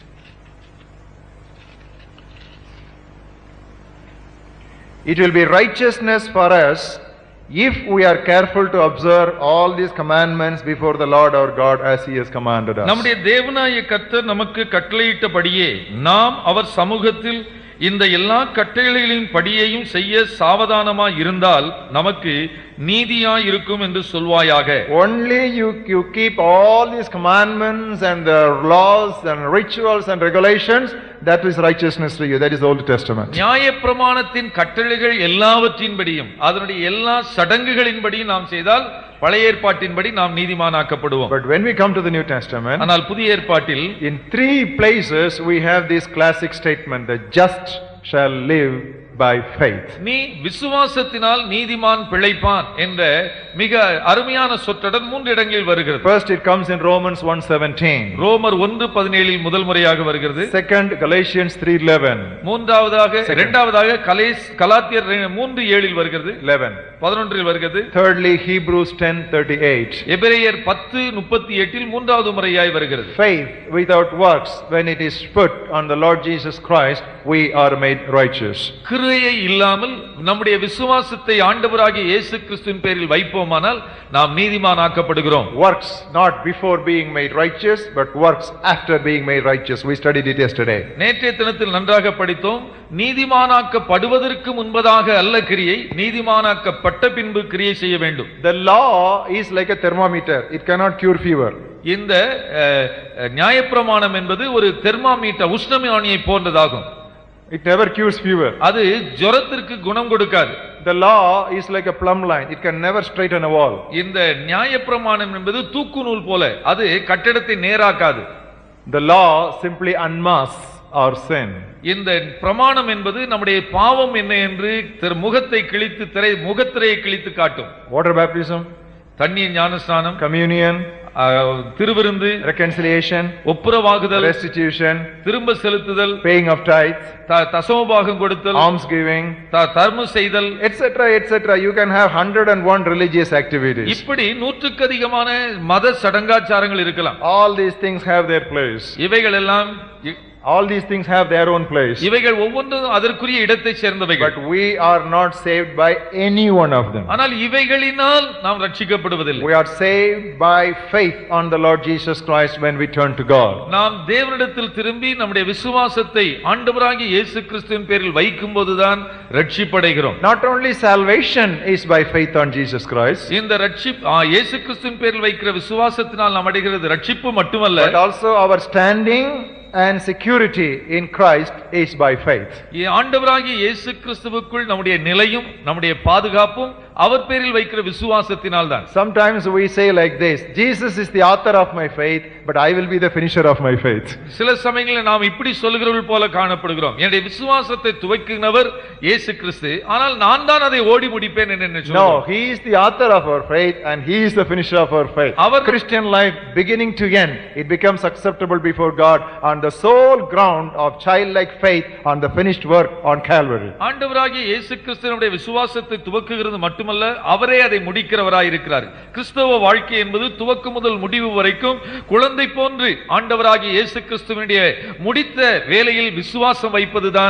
It will be righteousness for us if we are careful to observe all these commandments before the Lord our God as he has commanded us. நம்முடைய தேவனாய கர்த்தர் நமக்கு கட்டளையிட்டபடியே நாம் அவர் சமூகத்தில் இந்த எல்லா கட்டளைகளின் படியையும் செய்ய சாவதானமாய் இருந்தால் நமக்கு நீதியாய் இருக்கும் என்று சொல்வாயாக Only you, you keep all these commandments and the laws and rituals and regulations, that is righteousness to you. That is the Old Testament. நியாயப்பிரமாணத்தின் கட்டளைகள் எல்லாவற்றின்படியும் அதனுடைய எல்லா சடங்குகளின்படியும் நாம் செய்தால் பழைய ஏற்பாட்டின்படி நாம் நீதிமானாக்கப்படுவோம் But when we come to the New Testament, ஆனால் புதிய ஏற்பாட்டில் in three places we have this classic statement, the just shall live by faith. நீ விசுவாசத்தினால் நீதிமான் பிழைப்பான் என்ற மிக அருமையான சொற்றொடர் மூன்று இடங்களில் வருகிறது First it comes in Romans 1:17. ரோமர் ஒன்று பதினேழில் முதல் முறையாக வருகிறது Second Galatians 3:11. மூன்றாவதாக இரண்டாவதாக கலேஸ் கலாத்தியர் ரெ- மூன்று ஏழில் வருகிறது 11. பதினொன்றில் வருகிறது Thirdly Hebrews 10:38. எபிரேயர் பத்து முப்பத்தி எட்டில் மூன்றாவது முறையாய் வருகிறது Faith without works, when it is put on the Lord Jesus Christ, we are made righteous. கிரியையை இல்லாமல் நம்முடைய விசுவாசத்தை ஆண்டவராகிய இயேசு கிறிஸ்துவின் பேரில் வைப்போமானால் நாம் நீதிமானாக்கப்படுகிறோம் Works not before being made righteous, but works after being made righteous. We studied it yesterday. நேற்றைய தினத்தில் நன்றாக படித்தோம் நீதிமானாக்கப்படுவதற்கு முன்பதாக அல்ல கிரியை நீதிமானாக்கப்பட்ட பின்பு கிரியை செய்ய வேண்டும் The law is like a thermometer. It cannot cure fever. இந்த அஹ், அஹ், நியாயப்பிரமாணம் என்பது ஒரு தெர்மாமீட்டர் உஷ்ணமானியை போன்றதாகும் It never cures fever. அது ஜுரத்திற்கு குணம் கொடுக்காது The law is like a plumb line. It can never straighten a wall. இந்த நியாயப்பிரமாணம் என்பது தூக்கு நூல் போல அது கட்டடத்தை நேராக்காது The law simply unmasks our sin. இந்த பிரமாணம் என்பது நம்முடைய பாவம் என்ன என்று திரு முகத்தை கிழித்து திரை முகத்திரையை கிழித்து காட்டும் Water baptism, தண்ணீர் ஞானஸ்நானம் communion, அஹ், திருவிருந்து reconciliation, ஒப்புரவாகுதல் restitution, திரும்ப செலுத்துதல் paying of tithes, த- தசமபாகம் கொடுத்தல் almsgiving, த- தர்ம செய்தல் etc., etc. You can have 101 religious activities. இப்படி நூற்றுக்கு அதிகமான மத சடங்காச்சாரங்கள் இருக்கலாம் All these things have their place. இவைகள் எல்லாம் இ- All these things have their own place. இவைகள் ஒவ்வொன்றும் அதற்குரிய இடத்தை சேர்ந்தவைகள் But we are not saved by any one of them. ஆனால் இவைகளினால் நாம் ரட்சிக்கப்படுவதில்லை We are saved by faith on the Lord Jesus Christ when we turn to God. நாம் தேவனிடத்தில் திரும்பி நம்முடைய விசுவாசத்தை ஆண்டவராகிய இயேசு கிறிஸ்துவின் பேரில் வைக்கும் போதுதான் ரட்சிப்படைகிறோம் Not only salvation is by faith on Jesus Christ, இந்த ரட்சிப் ஆ, இயேசு கிறிஸ்துவின் பேரில் வைக்கிற விசுவாசத்தினால் நாம் அடைகிறது ரட்சிப்பு மட்டுமல்ல but also our standing and security in Christ is by faith. இ- ஆண்டவராகிய இயேசு கிறிஸ்துவுக்குள் நம்முடைய நிலையும் நம்முடைய பாதுகாப்பும் அவர் பேரில் வைக்கிற விசுவாசத்தினால் தான் Sometimes we say like this Jesus is the author of my faith, but I will be the finisher of my faith. சில சமயங்களில் நாம் இப்படி சொல்கிறவர்கள் போல காணப்படுகிறோம் என்னுடைய விசுவாசத்தை துவக்கினவர் இயேசு கிறிஸ்து ஆனால் நான் தான் அதை ஓடி முடிப்பேன் என்று No, சொல்கிறோம் He is the author of our faith and He is the finisher of our faith. Our- Christian life, beginning to end, it becomes acceptable before God on the sole ground of childlike faith on the finished work on Calvary. ஆண்டவராகிய இயேசு கிறிஸ்துவனுடைய விசுவாசத்தை துவக்குகிறது மட்டுமல்ல அவரே அதை முடிக்கிறவராய் இருக்கிறார் கிறிஸ்தவ வாழ்க்கை என்பது துவக்கு முதல் முடிவு வரைக்கும் குழந்தை போன்று ஆண்டவராகிய இயேசு கிறிஸ்துவனுடைய முடித்த வேலையில் விசுவாசம் வைப்பதுதான்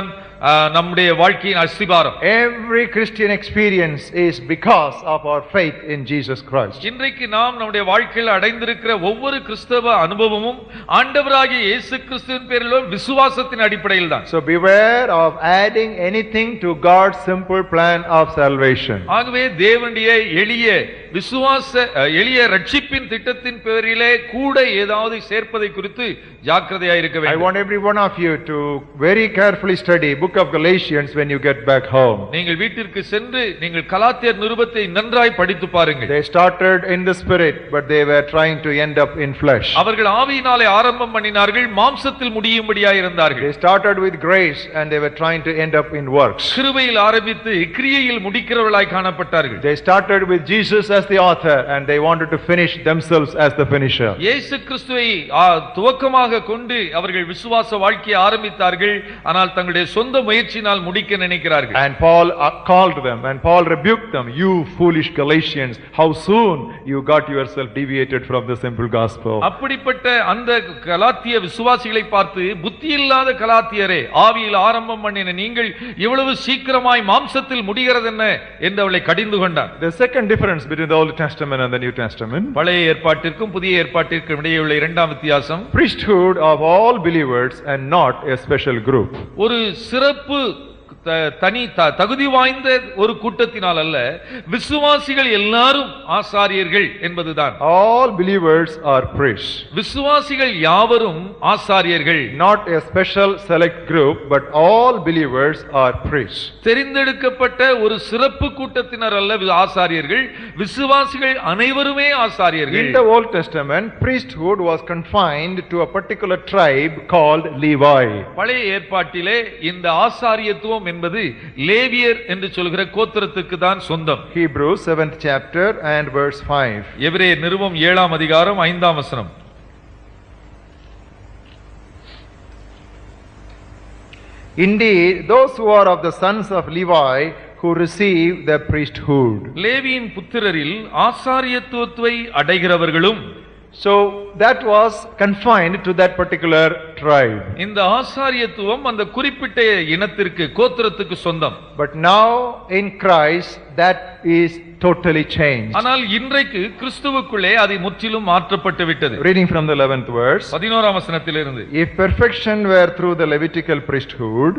ஆஹ், நம்முடைய வாழ்க்கையின் அஸ்திபாரம் Every Christian experience is because of our faith in Jesus Christ. இன்றைக்கு நாம் நம்முடைய வாழ்க்கையில் அடைந்திருக்கிற ஒவ்வொரு கிறிஸ்தவ அனுபவமும் ஆண்டவராகிய இயேசு கிறிஸ்துவின் பேரில் உள்ள விசுவாசத்தின் அடிப்படையில் தான் So beware of adding anything to God's simple plan of salvation. ஆகவே தேவனுடைய எளிய விசுவாச அஹ், எளிய ரட்சிப்பின் திட்டத்தின் பேரிலே கூட ஏதாவது சேர்ப்பதை குறித்து ஜாக்கிரதையா இருக்க I வேண்டும் want every one of you to very carefully study book of Galatians when you get back home. நீங்கள் வீட்டிற்கு சென்று நீங்கள் கலாத்தியர் நிருபத்தை நன்றாய் படித்து பாருங்கள் They started in the spirit, but they were trying to end up in flesh. அவர்கள் ஆவியினாலே ஆரம்பம் பண்ணினார்கள் மாம்சத்தில் முடியும்படியாய் இருந்தார்கள் They started with grace and they were trying to end up in works. கிருபையில் ஆரம்பித்து கிரியையில் முடிக்கிறவர்களாய் காணப்பட்டார்கள் They started with Jesus as the author and they wanted to finish themselves as the finisher. இயேசு கிறிஸ்துவை ஆ, துவக்கமாக கொண்டு அவர்கள் விசுவாச வாழ்க்கையை ஆரம்பித்தார்கள் ஆனால் தங்களுடைய சொந்த முயற்சியினால் முடிக்க நினைக்கிறார்கள் And Paul uh, called them and Paul rebuked them, you foolish Galatians, how soon you got yourself deviated from the simple gospel. அப்படிப்பட்ட அந்த கலாத்திய விசுவாசிகளை பார்த்து புத்தியில்லாத கலாத்தியரே ஆவியில் ஆரம்பம் பண்ணின நீங்கள் இவ்வளவு சீக்கிரமாய் மாம்சத்தில் முடிகிறது என்ன என்று அவளை கடிந்து கொண்டார் The second difference between the Old Testament and the New Testament, பழைய ஏற்பாட்டிற்கும் புதிய ஏற்பாட்டிற்கும் இடையே உள்ள இரண்டாம் வித்தியாசம் priesthood of all believers and not a special group. ஒரு சிறப்பு த- தனி த- தகுதி வாய்ந்த ஒரு கூட்டத்தினால் அல்ல விசுவாசிகள் எல்லாரும் ஆசாரியர்கள் என்பதுதான் All believers are priests. விசுவாசிகள் யாவரும் ஆசாரியர்கள் Not a special select group, but all believers are priests. தெரிந்தெடுக்கப்பட்ட ஒரு சிறப்பு கூட்டத்தினர் அல்ல வி- ஆசாரியர்கள் விசுவாசிகள் அனைவருமே ஆசாரியர்கள் In the Old Testament, priesthood was confined to a particular tribe called Levi. பழைய ஏற்பாட்டிலே இந்த ஆசாரியத்துவம் என்பது லேவியர் என்று சொல்கிற கோத்திரத்துக்கு தான் சொந்தம் Hebrews 7th chapter and verse 5. எவரே நிருபம் ஏழாம் அதிகாரம் ஐந்தாம் வசனம் Indeed, those who are of the sons of Levi who receive the priesthood. லேவியின் புத்திரரில் ஆசாரியத்துவத்தை அடைகிறவர்களும் So that was confined to that particular tribe. இந்த ஆசாரியத்துவம் அந்த குறிப்பிட்ட இனத்திற்கு கோத்திரத்துக்கு சொந்தம் But now in Christ, that is totally changed. ஆனால் இன்றைக்கு கிறிஸ்துவுக்குள்ளே அது முற்றிலும் மாற்றப்பட்டு விட்டது Reading from the 11th verse. பதினோராம் வசனத்திலிருந்து If perfection were through the Levitical priesthood,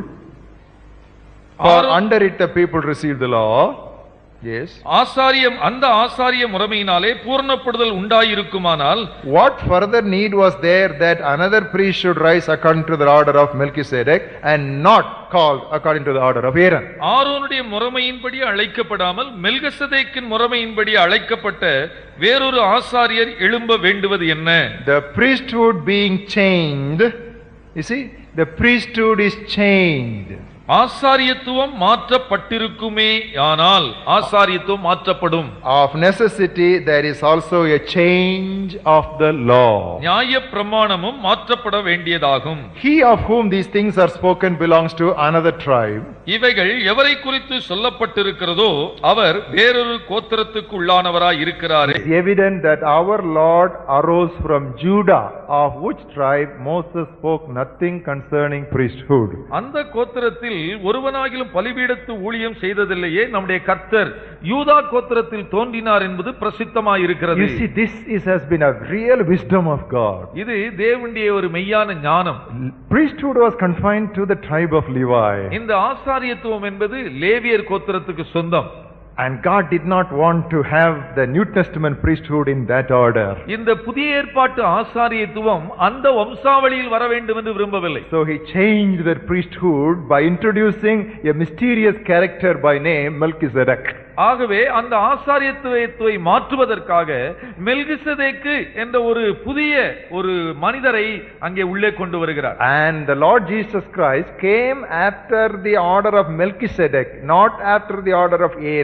for Aaron- under it the people received the law. Yes. ஆசாரியம் அந்த ஆசாரிய முறைமையினாலே பூரணப்படுதல் உண்டாயிருக்குமானால் What further need was there that another priest should rise according to the order of Melchizedek and not called according to the order of Aaron? ஆரோனுடைய முறைமையின்படி அழைக்கப்படாமல் மெல்கசதேக்கின் முறைமையின்படி அழைக்கப்பட்ட வேறொரு ஆசாரியர் எழும்ப வேண்டுவது என்ன The priesthood being changed, you see, the priesthood is changed. ஆசாரியத்துவம் மாற்றப்பட்டிருக்குமே ஆனால் ஆசாரியத்துவம் மாற்றப்படும் Of necessity, there is also a change of the law. நியாய பிரமாணமும் மாற்றப்பட வேண்டியதாகும் He of whom these things are spoken belongs to another tribe. இவைகள் எவரை குறித்து சொல்லப்பட்டிருக்கிறதோ அவர் வேறொரு கோத்திரத்துக்கு உள்ளானவராய் இருக்கிறாரே It is evident that our Lord arose from Judah, of which tribe Moses spoke nothing concerning priesthood. அந்த கோத்திரத்தில் ஒருவனாகிலும் பலிபீடத்து ஊழியம் செய்ததில்லையே நம்முடைய கர்த்தர் யூதா கோத்திரத்தில் தோன்றினார் என்பது பிரசித்தமாயிருக்கிறது You see, this is, has been a real wisdom of God. இது தேவனுடைய ஒரு மெய்யான ஞானம் Priesthood was confined to the tribe of Levi. இந்த ஆசாரியத்துவம் என்பது லேவியர் கோத்திரத்துக்கு சொந்தம் And God did not want to have the New Testament priesthood in that order. இந்த புதிய ஏற்பாட்டு ஆசாரியத்துவம் அந்த வம்சாவளியில் வர வேண்டும் என்று விரும்பவில்லை So he changed that priesthood by introducing a mysterious character by name Melchizedek. ஆகவே அந்த ஆசாரியத்துவத்தை மாற்றுவதற்காக மெல்கிசதேக்கு என்ற ஒரு புதிய ஒரு மனிதரை அங்கே உள்ளே கொண்டு வருகிறார் And the Lord Jesus Christ came after the order of Melchizedek, not after the order of Aaron.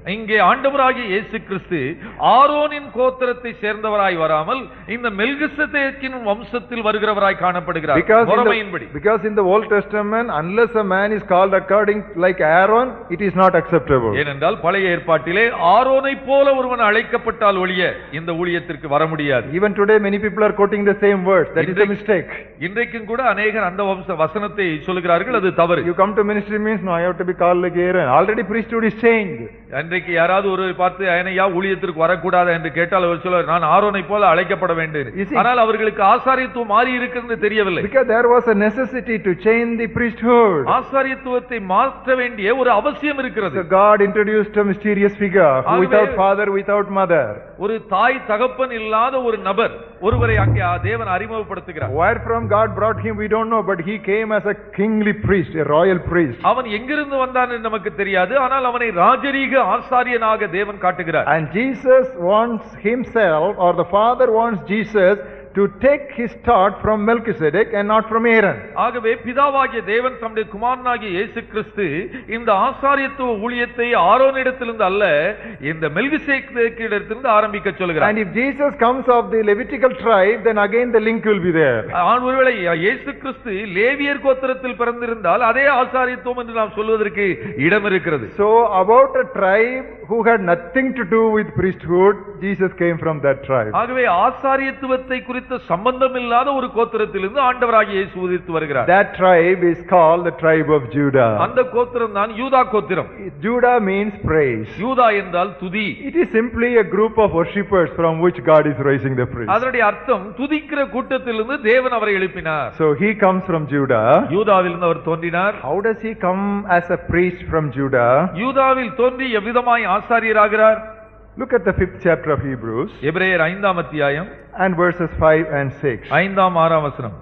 இங்கே ஆண்டவராகிய இயேசு கிறிஸ்து ஆரோனின் கோத்திரத்தை சேர்ந்தவராய் வராமல் இந்த மெல்கிசதேக்கின் வம்சத்தில் வருகிறவராய் காணப்படுகிறார் Because in, முறைமையின்படி the, because in the Old Testament, unless a man is called according like Aaron, it is not acceptable. ஏனென்றால் பழைய ஏற்பாட்டிலே ஆரோனை போல ஒருவன் அழைக்கப்பட்டால் ஒழிய இந்த ஊழியத்திற்கு வர முடியாது Even today, many people are quoting the same words. That is a Indeed- mistake. இன்றைக்கும் கூட அநேகர் அந்த வம்ச வசனத்தை சொல்லுகிறார்கள் அது தவறு You come to ministry means, no, I have to be called like Aaron. Already priesthood is changed. அன்றைக்கு யாராவது ஒரு பார்த்து ஐயா ஊழியத்திற்கு வரக்கூடாதா என்று கேட்டால் அவர் சொல்வார் நான் ஆரோனை போல அழைக்கப்பட வேண்டும் You see- ஆனால் அவர்களுக்கு ஆசாரியத்துவம் மாறி இருக்கிறது தெரியவில்லை Because there was a necessity to change the priesthood. ஆசாரியத்துவத்தை மாற்ற வேண்டிய ஒரு அவசியம் இருக்கிறது So God introduced a mysterious figure who ஆகவே- without father, without mother. ஒரு தாய் தகப்பன் இல்லாத ஒரு நபர் ஒருவரை அங்கே ஆ- தேவன் அறிமுகப்படுத்துகிறார் Where from God brought him, we don't know, but he came as a kingly priest, a royal priest. அவன் எங்கிருந்து வந்தான் என்று நமக்கு தெரியாது ஆனால் அவனை ராஜரீக ஆசாரியனாக தேவன் காட்டுகிறார் And Jesus wants himself, or the Father wants Jesus to take his start from Melchizedek and not from Aaron. ஆகவே பிதாவாகிய தேவன் தம்முடைய குமாரனாகிய இயேசு கிறிஸ்து இந்த ஆசாரியத்துவ ஊழியத்தை ஆரோனிடத்திலிருந்து அல்ல இந்த மெல்கிசேக்கிடத்திலிருந்து ஆரம்பிக்க சொல்கிறார் And if Jesus comes of the Levitical tribe, then again the link will be there. ஆ- ஒருவேளை இயேசு கிறிஸ்து லேவியர் கோத்திரத்தில் பிறந்திருந்தால் அதே ஆசாரியத்துவம் என்று நாம் சொல்வதற்கு இடம் இருக்கிறது So about a tribe who had nothing to do with priesthood, Jesus came from that tribe. ஆகவே ஆசாரியத்துவத்தை குறித்த சம்பந்தம் இல்லாத ஒரு கோத்திரத்திலிருந்து ஆண்டவராகிய இயேசு உதித்து வருகிறார் That tribe is called the tribe of Judah. அந்த கோத்திரம் தான் யூதா கோத்திரம் Judah means praise. யூதா என்றால் துதி It is simply a group of worshippers from which God is raising the priest. அதனுடைய அர்த்தம் துதிக்கிற கூட்டத்திலிருந்து தேவன் அவரை எழுப்பினார் So he comes from Judah. யூதாவிலிருந்து அவர் தோன்றினார் How does he come as a priest from Judah? யூதாவில் தோன்றி எவ்விதமாய் ஆசாரியராகிறார் Look at the fifth chapter of Hebrews எபிரேயர் ஐந்தாம் அத்தியாயம் and verses 5 and 6. ஐந்தாம் ஆறாம் வசனம்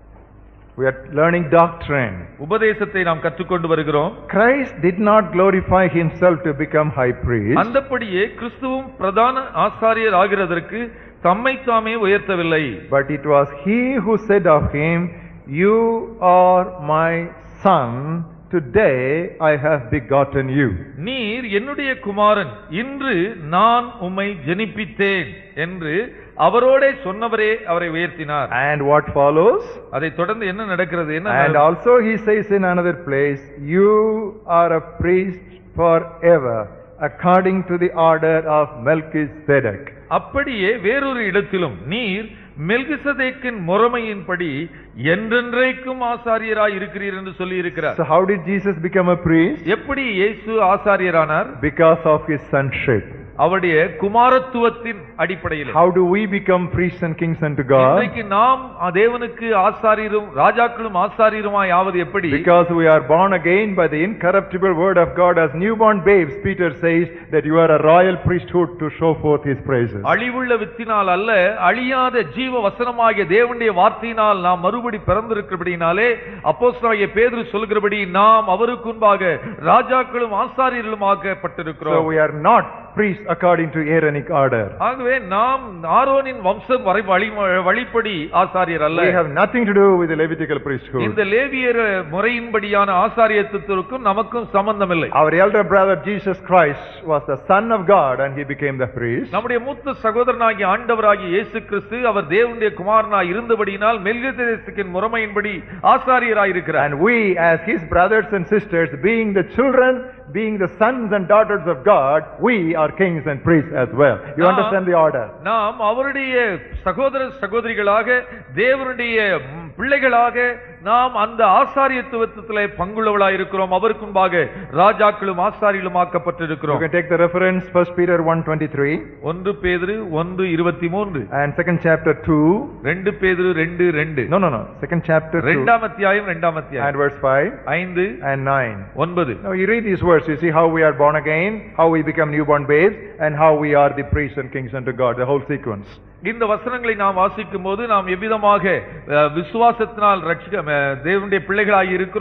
We are learning doctrine. உபதேசத்தை நாம் கற்றுக்கொண்டு வருகிறோம் Christ did not glorify himself to become high priest, அந்தப்படியே கிறிஸ்துவும் பிரதான ஆசாரியர் ஆகிறதற்கு தம்மை தாமே உயர்த்தவில்லை but it was he who said of him, You are my son, today I have begotten you. நீர் என்னுடைய குமாரன் இன்று நான் உம்மை ஜெனிப்பித்தேன் என்று அவரோடே சொன்னவரே அவரை உயர்த்தினார் And what follows? அதை தொடர்ந்து என்ன நடக்கிறது என்ன And நடக்கிறது? also he says in another place, You are a priest forever, according to the order of Melchizedek. அப்படியே வேறொரு இடத்திலும் நீர் மெல்கிசதேக்கின் முறைமையின்படி என்றென்றைக்கும் ஆசாரியராய் இருக்கிறீர் என்று சொல்லி இருக்கிறார் So how did Jesus become a priest? எப்படி இயேசு ஆசாரியரானார் Because of his sonship. அவருடைய குமாரத்துவத்தின் அடிப்படையில் How do we become priests and kings unto God? இன்றைக்கு நாம் தேவனுக்கு ஆசாரியரும் ராஜாக்களும் ஆசாரியருமாய் ஆவது எப்படி Because we are born again by the incorruptible word of God as newborn babes, Peter says that you are a royal priesthood to show forth his praises. அழிவுள்ள வித்தினால் அல்ல அழியாத ஜீவ வசனமாகிய தேவனுடைய வார்த்தையினால் நாம் மறுபடி பிறந்திருக்கிறபடினாலே அப்போஸ்தலனாகிய பேதுரு சொல்கிறபடி நாம் அவருக்கு முன்பாக ராஜாக்களும் ஆசாரியர்களுமாக்கப்பட்டிருக்கிறோம் So we are not priests according to Aaronic order. ஆகவே நாம் ஆரோனின் வம்சம் வரை வழி வழிப்படி ஆசாரியர் அல்ல We have nothing to do with the Levitical priesthood. இந்த லேவியர் முறையின்படியான ஆசாரியத்துவத்திற்கும் நமக்கும் சம்பந்தம் இல்லை Our elder brother Jesus Christ was the Son of God and he became the priest. நம்முடைய மூத்த சகோதரனாகிய ஆண்டவராகிய இயேசு கிறிஸ்து அவர் தேவனுடைய குமாரனாய் இருந்தபடியினால் மெல்கிசேதேக்கின் முறைமையின்படி ஆசாரியராய் இருக்கிறார் And we, as his brothers and sisters, being the children, being the sons and daughters of God, we are kings and priests as well. You Ah. understand the order? நாம் அவருடைய சகோதர சகோதரிகளாக தேவனுடைய ம், பிள்ளைகளாக நாம் அந்த ஆசாரியத்துவத்திலே பங்குள்ளவளாய் இருக்கிறோம் அவருக்கு முன்பாக ராஜாக்களும் You ஆசாரிகளுமாக்கப்பட்டிருக்கிறோம் can take the reference, First Peter 1.23 ஒன்று பேதுரு ஒன்று இருபத்தி மூன்று and second chapter 2. ரெண்டு பேதுரு ரெண்டு ரெண்டு No, no, no. Second chapter 2 ரெண்டாம் அத்தியாயம் ரெண்டாம் and அத்தியாயம் verse 5 ஐந்து and 9. ஒன்பது Now you read these words, you see how we are born again, how we become newborn babes, and how we are the priests and kings unto God, the whole sequence. இந்த வசனங்களை நாம் வாசிக்கும் போது நாம் எவ்விதமாக அஹ், விசுவாசத்தினால் ரட்சிக்க அஹ், தேவனுடைய பிள்ளைகளாய் இருக்கிறோம்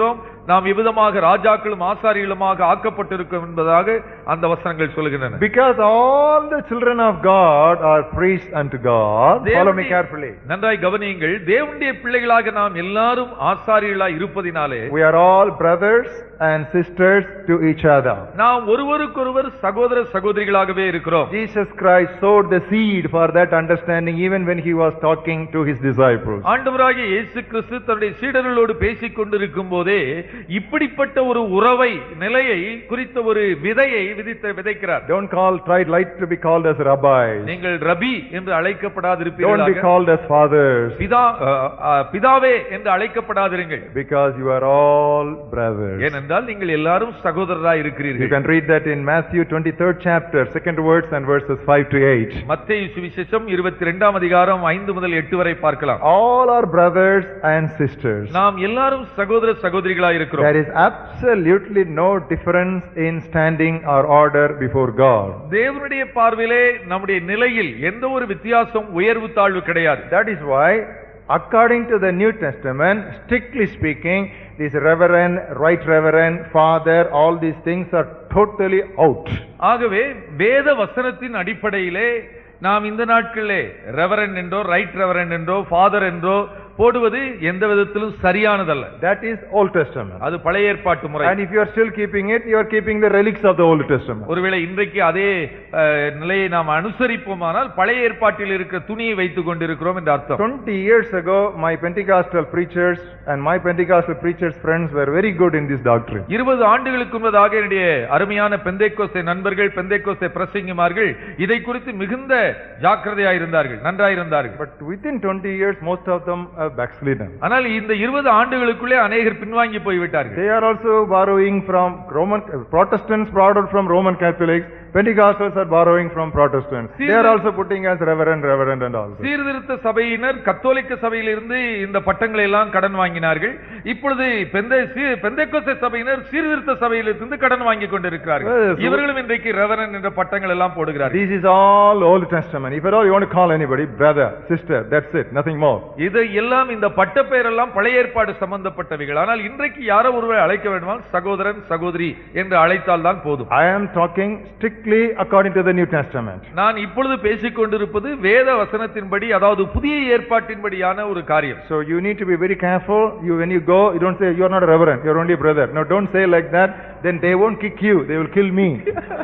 நாம் இவ்விதமாக ராஜாக்களும் ஆசாரிகளுமாக ஆக்கப்பட்டிருக்கும் என்பதாக அந்த வசனங்கள் சொல்கின்றன Because all the children of God are priests unto God. Follow me தேவனுடைய- carefully. நன்றாய் கவனியுங்கள் தேவனுடைய பிள்ளைகளாக நாம் எல்லாரும் ஆசாரியர்களாய் இருப்பதினாலே We are all brothers and sisters to each other. நாம் ஒருவருக்கொருவர் சகோதர சகோதரிகளாகவே இருக்கிறோம் Jesus Christ sowed the seed for that understanding even when he was talking to his disciples. ஆண்டவராகிய இயேசு கிறிஸ்து தன்னுடைய சீடர்களோடு பேசிக் கொண்டிருக்கும் போதே இப்படிப்பட்ட ஒரு உறவை நிலையை குறித்த ஒரு விதையை விதித்த விதைக்கிறார் Don't call, try like to be called as rabbis. நீங்கள் ரபி என்று Don't be அழைக்கப்படாதிருப்பீர்களாக called as fathers. பிதா அஹ், அஹ், பிதாவே என்று அழைக்கப்படாதிருங்கள் Because you are all brothers. ஏனென்றால் நீங்கள் எல்லாரும் சகோதரராய் You இருக்கிறீர்கள் can read that in Matthew 23rd chapter, second words and verses 5 to 8. மத்தேயு சுவிசேஷம் இருபத்தி ரெண்டாம் அதிகாரம் ஐந்து முதல் எட்டு வரை பார்க்கலாம் All are brothers and sisters. நாம் எல்லாரும் சகோதர சகோதரிகளாய் இருக்கிறோம் There is absolutely no difference in standing or order before God. தேவனுடைய பார்வையிலே நம்முடைய நிலையில் எந்த ஒரு வித்தியாசம் உயர்வு தாழ்வு கிடையாது That is why, according to the New Testament, strictly speaking, this reverend, right reverend, father, all these things are totally out. ஆகவே வேத வசனத்தின் அடிப்படையிலே நாம் இந்த நாட்களிலே ரெவரன் என்றோ ரைட் ரெவரன் என்றோ ஃபாதர் என்றோ போடுவது எந்த விதத்திலும் சரியானதல்ல That is Old Testament. அது பழைய ஏற்பாட்டு முறை And if you are still keeping it, you are keeping the relics of the Old Testament. ஒருவேளை இன்றைக்கு அதே அஹ், நிலையை நாம் அனுசரிப்போமானால் பழைய ஏற்பாட்டில் இருக்கிற துணியை வைத்துக் கொண்டிருக்கிறோம் என்ற அர்த்தம் 20 years ago, my Pentecostal preachers and my Pentecostal preachers' friends were very good in this doctrine. இருபது ஆண்டுகளுக்கு முன்பதாக என்னுடைய அருமையான பெந்தைக்கோஸ்தே நண்பர்கள் பெந்தைக்கோஸ்தே பிரசங்கிமார்கள் இதை குறித்து மிகுந்த ஜாக்கிரதையாயிருந்தார்கள் நன்றாயிருந்தார்கள் But within 20 years, most of them have backslidden. ஆனால் இந்த இருபது ஆண்டுகளுக்குள்ளே அநேகர் பின்வாங்கி போய்விட்டார்கள் They are also borrowing from Roman, Protestants borrowed from Roman Catholics, Pentecostals are borrowing from Protestants. They are also putting as reverend, reverend and all. சீர்திருத்த சபையினர் கத்தோலிக்க சபையிலிருந்து இந்த பட்டங்களை எல்லாம் கடன் வாங்கினார்கள் இப்பொழுது பெந்தை சீ- பெந்தைக்கோஸ்தே சபையினர் சீர்திருத்த சபையிலிருந்து கடன் வாங்கி கொண்டிருக்கிறார்கள் Well, so- இவர்களும் இன்றைக்கு ரெவரன் என்ற பட்டங்கள் எல்லாம் போடுகிறார்கள் This is all Old Testament. If at all you want to call anybody, brother, sister, that's it, nothing more. இது எல்லாம் இந்த பட்ட பெயரெல்லாம் பழைய ஏற்பாடு சம்பந்தப்பட்டவைகள் ஆனால் இன்றைக்கு யாரோ ஒருவரை அழைக்க வேண்டுமானால் சகோதரன் சகோதரி என்று அழைத்தால் தான் போதும் I am talking strictly according to the New Testament. நான் இப்பொழுது பேசிக் கொண்டிருப்பது வேத வசனத்தின்படி அதாவது புதிய ஏற்பாட்டின்படியான ஒரு காரியம் So you need to be very careful. You when you go, you don't say you are not a reverend, you are only a brother. No, don't say like that. Then they won't kick you. They will kill me.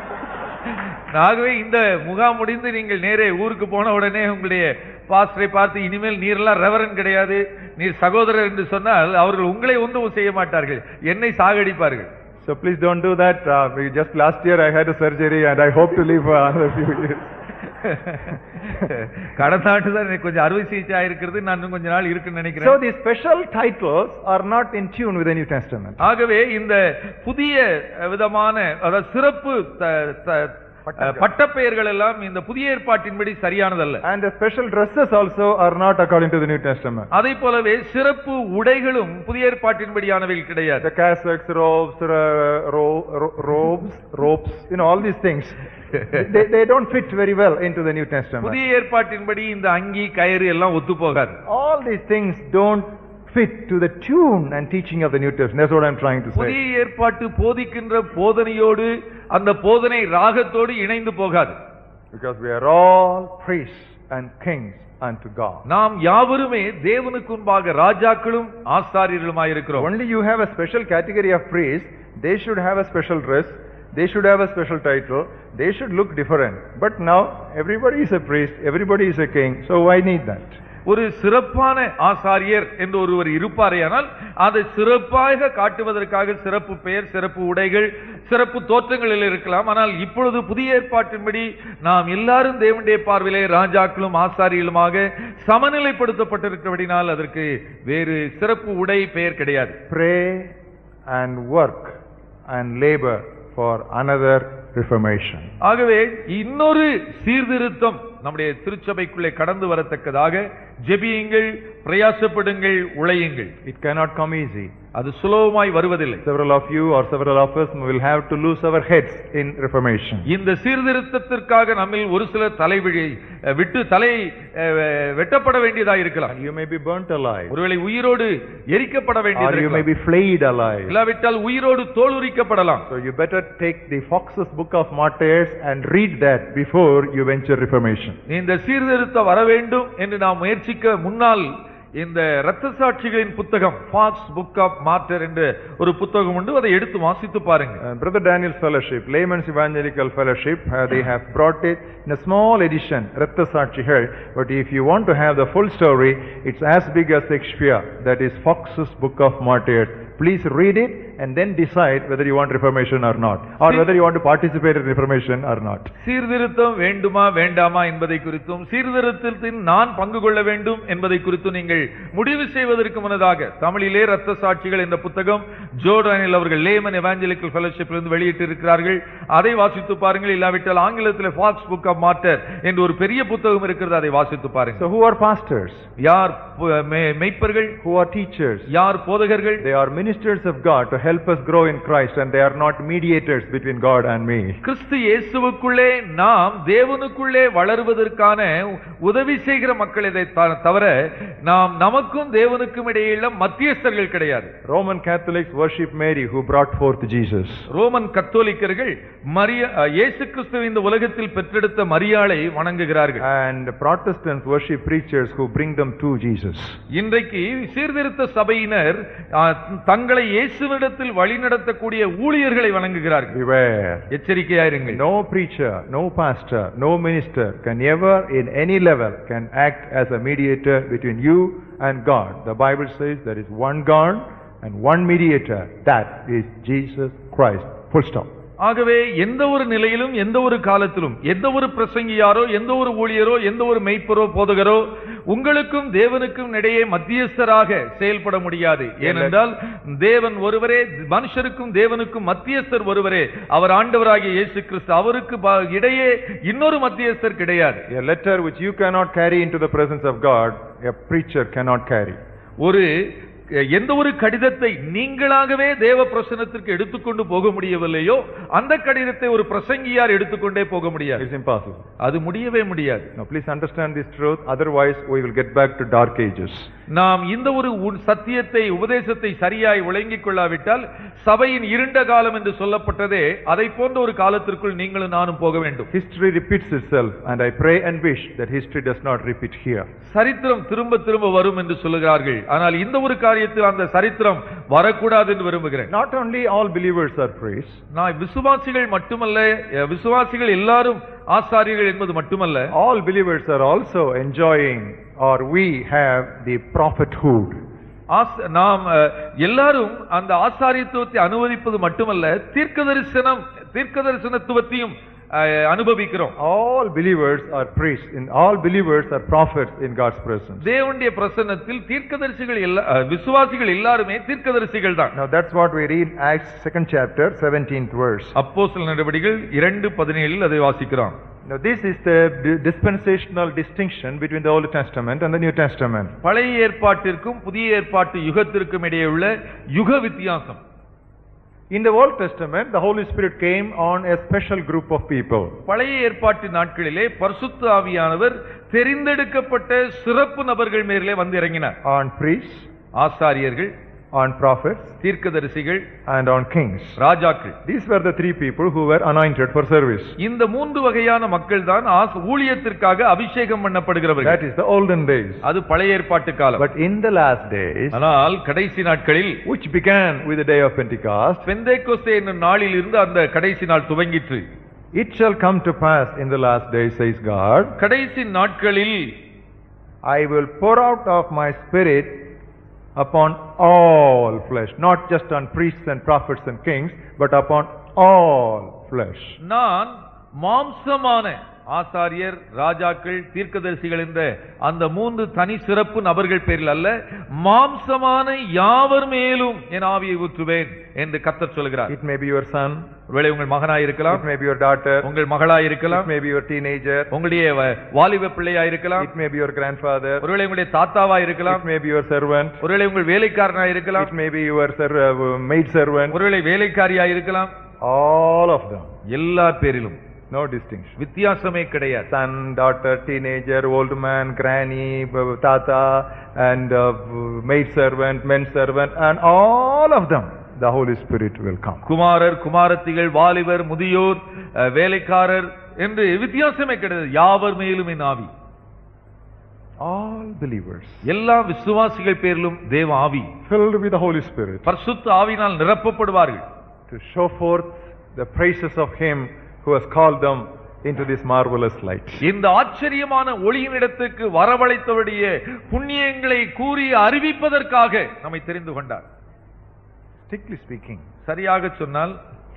ஆகவே இந்த முகாம் முடிந்து நீங்கள் நேரே ஊருக்கு போன உடனே உங்களுடைய பாஸ்டரை பார்த்து இனிமேல் நீரெல்லாம் ரெவரன் கிடையாது நீர் சகோதரர் என்று சொன்னால் அவர்கள் உங்களை ஒன்றும் செய்ய மாட்டார்கள் என்னை சாகடிப்பார்கள் So please don't do that. Uh, we- just last year I had a surgery and I hope to live for another few years. கடந்த ஆண்டு தான் எனக்கு கொஞ்சம் அறுவை சிகிச்சை ஆயிருக்கிறது நான் இன்னும் கொஞ்ச நாள் இருக்குன்னு So நினைக்கிறேன் these special titles are not in tune with the New Testament. ஆகவே இந்த புதிய அஹ், விதமான அதாவது சிறப்பு த- த- அஹ், பட்டப்பெயர்கள் எல்லாம் இந்த புதிய ஏற்பாட்டின்படி சரியானதல்ல And the special dresses also are not according to the New Testament. அதை போலவே சிறப்பு உடைகளும் புதிய ஏற்பாட்டின்படியானவைகள் கிடையாது The cassocks, robes, uh, ro- ro- robes, ropes, you know, all these things. they, they don't fit very well into the New Testament. புதிய ஏற்பாட்டின்படி இந்த அங்கி கயிறு எல்லாம் ஒத்து போகாது All these things don't fit to the tune and teaching of the New Testament. That's what I'm trying to புதிய say. ஏற்பாட்டு போதிக்கின்ற போதனையோடு அந்த போதனை ராகத்தோடு இணைந்து போகாது Because we are all priests and kings unto God. நாம் யாவருமே தேவனுக்கு முன்பாக ராஜாக்களும் ஆசாரியர்களுமாயிருக்கிறோம் Only you have a special category of priests, they should have a special dress, they should have a special title, they should look different. But now everybody is a priest, everybody is a king, so why need that? ஒரு சிறப்பான ஆசாரியர் என்று ஒருவர் இருப்பாரேயானால் அதை சிறப்பாக காட்டுவதற்காக சிறப்பு பெயர் சிறப்பு உடைகள் சிறப்பு தோற்றங்களில் இருக்கலாம் ஆனால் இப்பொழுது புதிய ஏற்பாட்டின்படி நாம் எல்லாரும் தேவனுடைய பார்வையிலே ராஜாக்களும் ஆசாரிகளுமாக சமநிலைப்படுத்தப்பட்டிருக்கிறபடினால் அதற்கு வேறு சிறப்பு உடை பெயர் கிடையாது Pray and work and labor for another reformation. ஆகவே இன்னொரு சீர்திருத்தம் நம்முடைய திருச்சபைக்குள்ளே கடந்து வரத்தக்கதாக ஜெபியுங்கள் பிரயாசப்படுங்கள் உழையுங்கள் It cannot come easy. அது சுலபமாய் வருவதில்லை Several of you or several of us will have to lose our heads in Reformation. இந்த சீர்திருத்தத்திற்காக நம்மில் ஒரு சிலர் தலைவிழி அஹ், விட்டு தலை அஹ், வெட்டப்பட வேண்டியதாக இருக்கலாம் You may be burnt alive, ஒருவேளை உயிரோடு எரிக்கப்பட or வேண்டியது you may be flayed alive. இல்லாவிட்டால் உயிரோடு தோலுரிக்கப்படலாம் So you better take the Fox's Book of Martyrs and read that before you venture Reformation. இந்த சீர்திருத்தம் வர வேண்டும் என்று நாம் முயற்சிக்க முன்னால் இந்த இரத்த சாட்சிகளின் புத்தகம் ஃபாக்ஸ் புக் ஆஃப் மார்டர் என்ற ஒரு புத்தகம் உண்டு அதை எடுத்து வாசித்து பாருங்க Uh, Brother Daniel's Fellowship, Layman's Evangelical Fellowship, uh, they have brought it in a small edition, Ratta Sakshihar. But if you want to have the full story, it's as big as Shakespeare, that is Fox's Book of Martyrs. Please read it and then decide whether you want Reformation or not, or See- whether you want to participate in Reformation or not. சீர்திருத்தம் வேண்டுமா வேண்டாமா என்பதை குறித்தும் சீர்திருத்தத்தில் நான் பங்கு கொள்ள வேண்டும் என்பதை குறித்தும் நீங்கள் முடிவு செய்வதற்கு முன்னதாக தமிழிலே ரத்த சாட்சிகள் என்ற புத்தகம் ஜோர்டானில் அவர்கள் லேமன் எவாஞ்சலிக்கல் ஃபெலோஷிப்பிலிருந்து வெளியிட்டு இருக்கிறார்கள் அதை வாசித்து பாருங்கள் இல்லாவிட்டால் ஆங்கிலத்தில் ஃபாக்ஸ் புக் ஆஃப் மார்டர் என்று ஒரு பெரிய புத்தகம் இருக்கிறது அதை வாசித்து பாருங்கள் So who are pastors? யார் பு- மெ- மெய்ப்பர்கள் Who are teachers? யார் போதகர்கள் They are ministers of God to help us grow in Christ and they are not mediators between God and me. கிறிஸ்து இயேசுவுக்குள்ளே நாம் தேவனுக்குள்ளே வளருவதற்கான உதவி செய்கிற மக்கள் இதை த- தவிர நாம் நமக்கும் தேவனுக்கும் இடையில மத்தியஸ்தர்கள் கிடையாது Roman Catholics worship Mary who brought forth Jesus. Roman கத்தோலிக்கர்கள் மரிய அஹ், இயேசு கிறிஸ்து இந்த உலகத்தில் பெற்றெடுத்த மரியாளை வணங்குகிறார்கள் And Protestants worship preachers who bring them to Jesus. இன்றைக்கு சீர்திருத்த சபையினர் அஹ், தங்களை இயேசுவிடத்தில் வழிநடத்தக்கூடிய ஊழியர்களை வணங்குகிறார்கள் Beware. எச்சரிக்கையாயிருங்கள் No preacher, no pastor, no minister can ever in any level can act as a mediator between you and God. The Bible says there is one God and one mediator. That is Jesus Christ. Full stop. ஆகவே எந்த ஒரு நிலையிலும் எந்த ஒரு காலத்திலும் எந்த ஒரு பிரசங்கியாரோ எந்த ஒரு ஊழியரோ எந்த ஒரு மெய்ப்பரோ போதகரோ உங்களுக்கும் தேவனுக்கும் இடையே மத்தியஸ்தராக செயல்பட முடியாது ஏனென்றால் தேவன் ஒருவரே மனுஷருக்கும் தேவனுக்கும் மத்தியஸ்தர் ஒருவரே அவர் ஆண்டவராகிய இயேசு கிறிஸ்து அவருக்கு ப- இடையே இன்னொரு மத்தியஸ்தர் கிடையாது A letter which you cannot carry into the presence of God, a preacher cannot carry. ஒரு எந்த ஒரு கடிதத்தை நீங்களாகவே தேவ பிரசனத்திற்கு எடுத்துக்கொண்டு போக முடியவில்லையோ அந்த கடிதத்தை ஒரு பிரசங்கியார் எடுத்துக்கொண்டே போக முடியாது It's impossible. அது முடியவே முடியாது Now please understand this truth, otherwise we will get back to dark ages. நாம் இந்த ஒரு உன்- சத்தியத்தை உபதேசத்தை சரியாய் விளங்கிக் கொள்ளாவிட்டால் சபையின் இருண்ட காலம் என்று சொல்லப்பட்டதே அதை போன்ற ஒரு காலத்திற்குள் நீங்களும் நானும் போக வேண்டும் History repeats itself and I pray and wish that history does not repeat here. சரித்திரம் திரும்ப திரும்ப வரும் என்று சொல்லுகிறார்கள் ஆனால் இந்த ஒரு காரியத்தில் அந்த சரித்திரம் வரக்கூடாது என்று விரும்புகிறேன் Not only all believers are priests, நான் விசுவாசிகள் மட்டுமல்ல அஹ், விசுவாசிகள் எல்லாரும் ஆசாரியர்கள் என்பது மட்டுமல்ல all believers are also enjoying or we have the prophethood. ஆச- நாம் அஹ், எல்லாரும் அந்த ஆசாரியத்துவத்தை அனுமதிப்பது மட்டுமல்ல தீர்க்க தரிசனம் தீர்க்க தரிசனத்துவத்தையும் அஹ், அனுபவிக்கிறோம் All believers are priests, and all believers are prophets in God's presence. தேவனுடைய பிரசன்னத்தில் தீர்க்கதரிசிகள் எல்லா அஹ், விசுவாசிகள் எல்லாருமே தீர்க்கதரிசிகள் தான் Now that's what we read Acts second chapter, 17th verse. அப்போஸ்தல நடவடிக்கைகள் இரண்டு பதினேழில் அதை வாசிக்கிறோம் Now this is the di- dispensational distinction between the Old Testament and the New Testament. பழைய ஏற்பாட்டிற்கும் புதிய ஏற்பாட்டு யுகத்திற்கும் இடையே உள்ள யுக வித்தியாசம் In the Old Testament, the Holy Spirit came on a special group of people. பழைய ஏற்பாட்டு நாட்களிலே பரிசுத்த ஆவியானவர் தெரிந்தெடுக்கப்பட்ட சிறப்பு நபர்கள் மேலே வந்து இறங்கினார் on priests, ஆசாரியர்கள் on prophets, தீர்க்கதரிசிகள் and on kings. ராஜாக்கள் These were the three people who were anointed for service. இந்த மூன்று வகையான மக்கள் தான் ஊழியத்திற்காக அபிஷேகம் That பண்ணப்படுகிறவர்கள் is the olden days. அது பழைய ஏற்பாட்டு காலம் But in the last days, ஆனால் கடைசி நாட்களில் which began with the day of Pentecost, பெந்தைக்கோஸ்தே என்னும் நாளில் இருந்து அந்த கடைசி நாள் துவங்கிற்று it shall come to pass in the last days, says God, கடைசி நாட்களில் I will pour out of my spirit upon all flesh, not just on priests and prophets and kings, but upon all flesh. நான் மாம்சமான ஆசாரியர் ராஜாக்கள் தீர்க்கதரிசிகள் என்ற அந்த மூன்று தனி சிறப்பு நபர்கள் பேரில் அல்ல மாம்சமான யாவர் மேலும் என் ஆவியை ஊற்றுவேன் என்று கத்தர் சொல்கிறார் It may be your son, ஒருவேளை உங்கள் மகனாய் இருக்கலாம் it may be your daughter, உங்கள் மகளாய் it இருக்கலாம் may be your teenager, உங்களுடைய வ- வாலிப பிள்ளையா இருக்கலாம் it may be your grandfather, ஒருவேளை உங்களுடைய தாத்தாவா இருக்கலாம் it may be your servant, ஒருவேளை உங்கள் வேலைக்காரனா இருக்கலாம் it may be your ser- uh, maid servant, ஒருவேளை வேலைக்காரியா இருக்கலாம் all of them. எல்லா பேரிலும் No distinction. வித்தியாசமே கிடையாது Son, daughter, teenager, old man, granny, b- tata, and uh, maid servant, men servant, and all of them, the Holy Spirit will come. குமாரர் குமாரத்திகள் வாலிபர் முதியோர் அஹ், வேலைக்காரர் என்று வித்தியாசமே கிடையாது யாவர் மேலும் என் ஆவி All believers, எல்லா விசுவாசிகள் பேரிலும் தேவ ஆவி filled with the Holy Spirit, பரிசுத்த ஆவினால் நிரப்பப்படுவார்கள் to show forth the praises of Him who has called them into this marvelous light. இந்த ஆச்சரியமான ஒளியினிடத்துக்கு வரவழைத்தவருடைய புண்ணியங்களை கூறி அறிவிப்பதற்காக நம்மை தெரிந்து கொண்டார் Strictly speaking, சரியாக சொன்னால்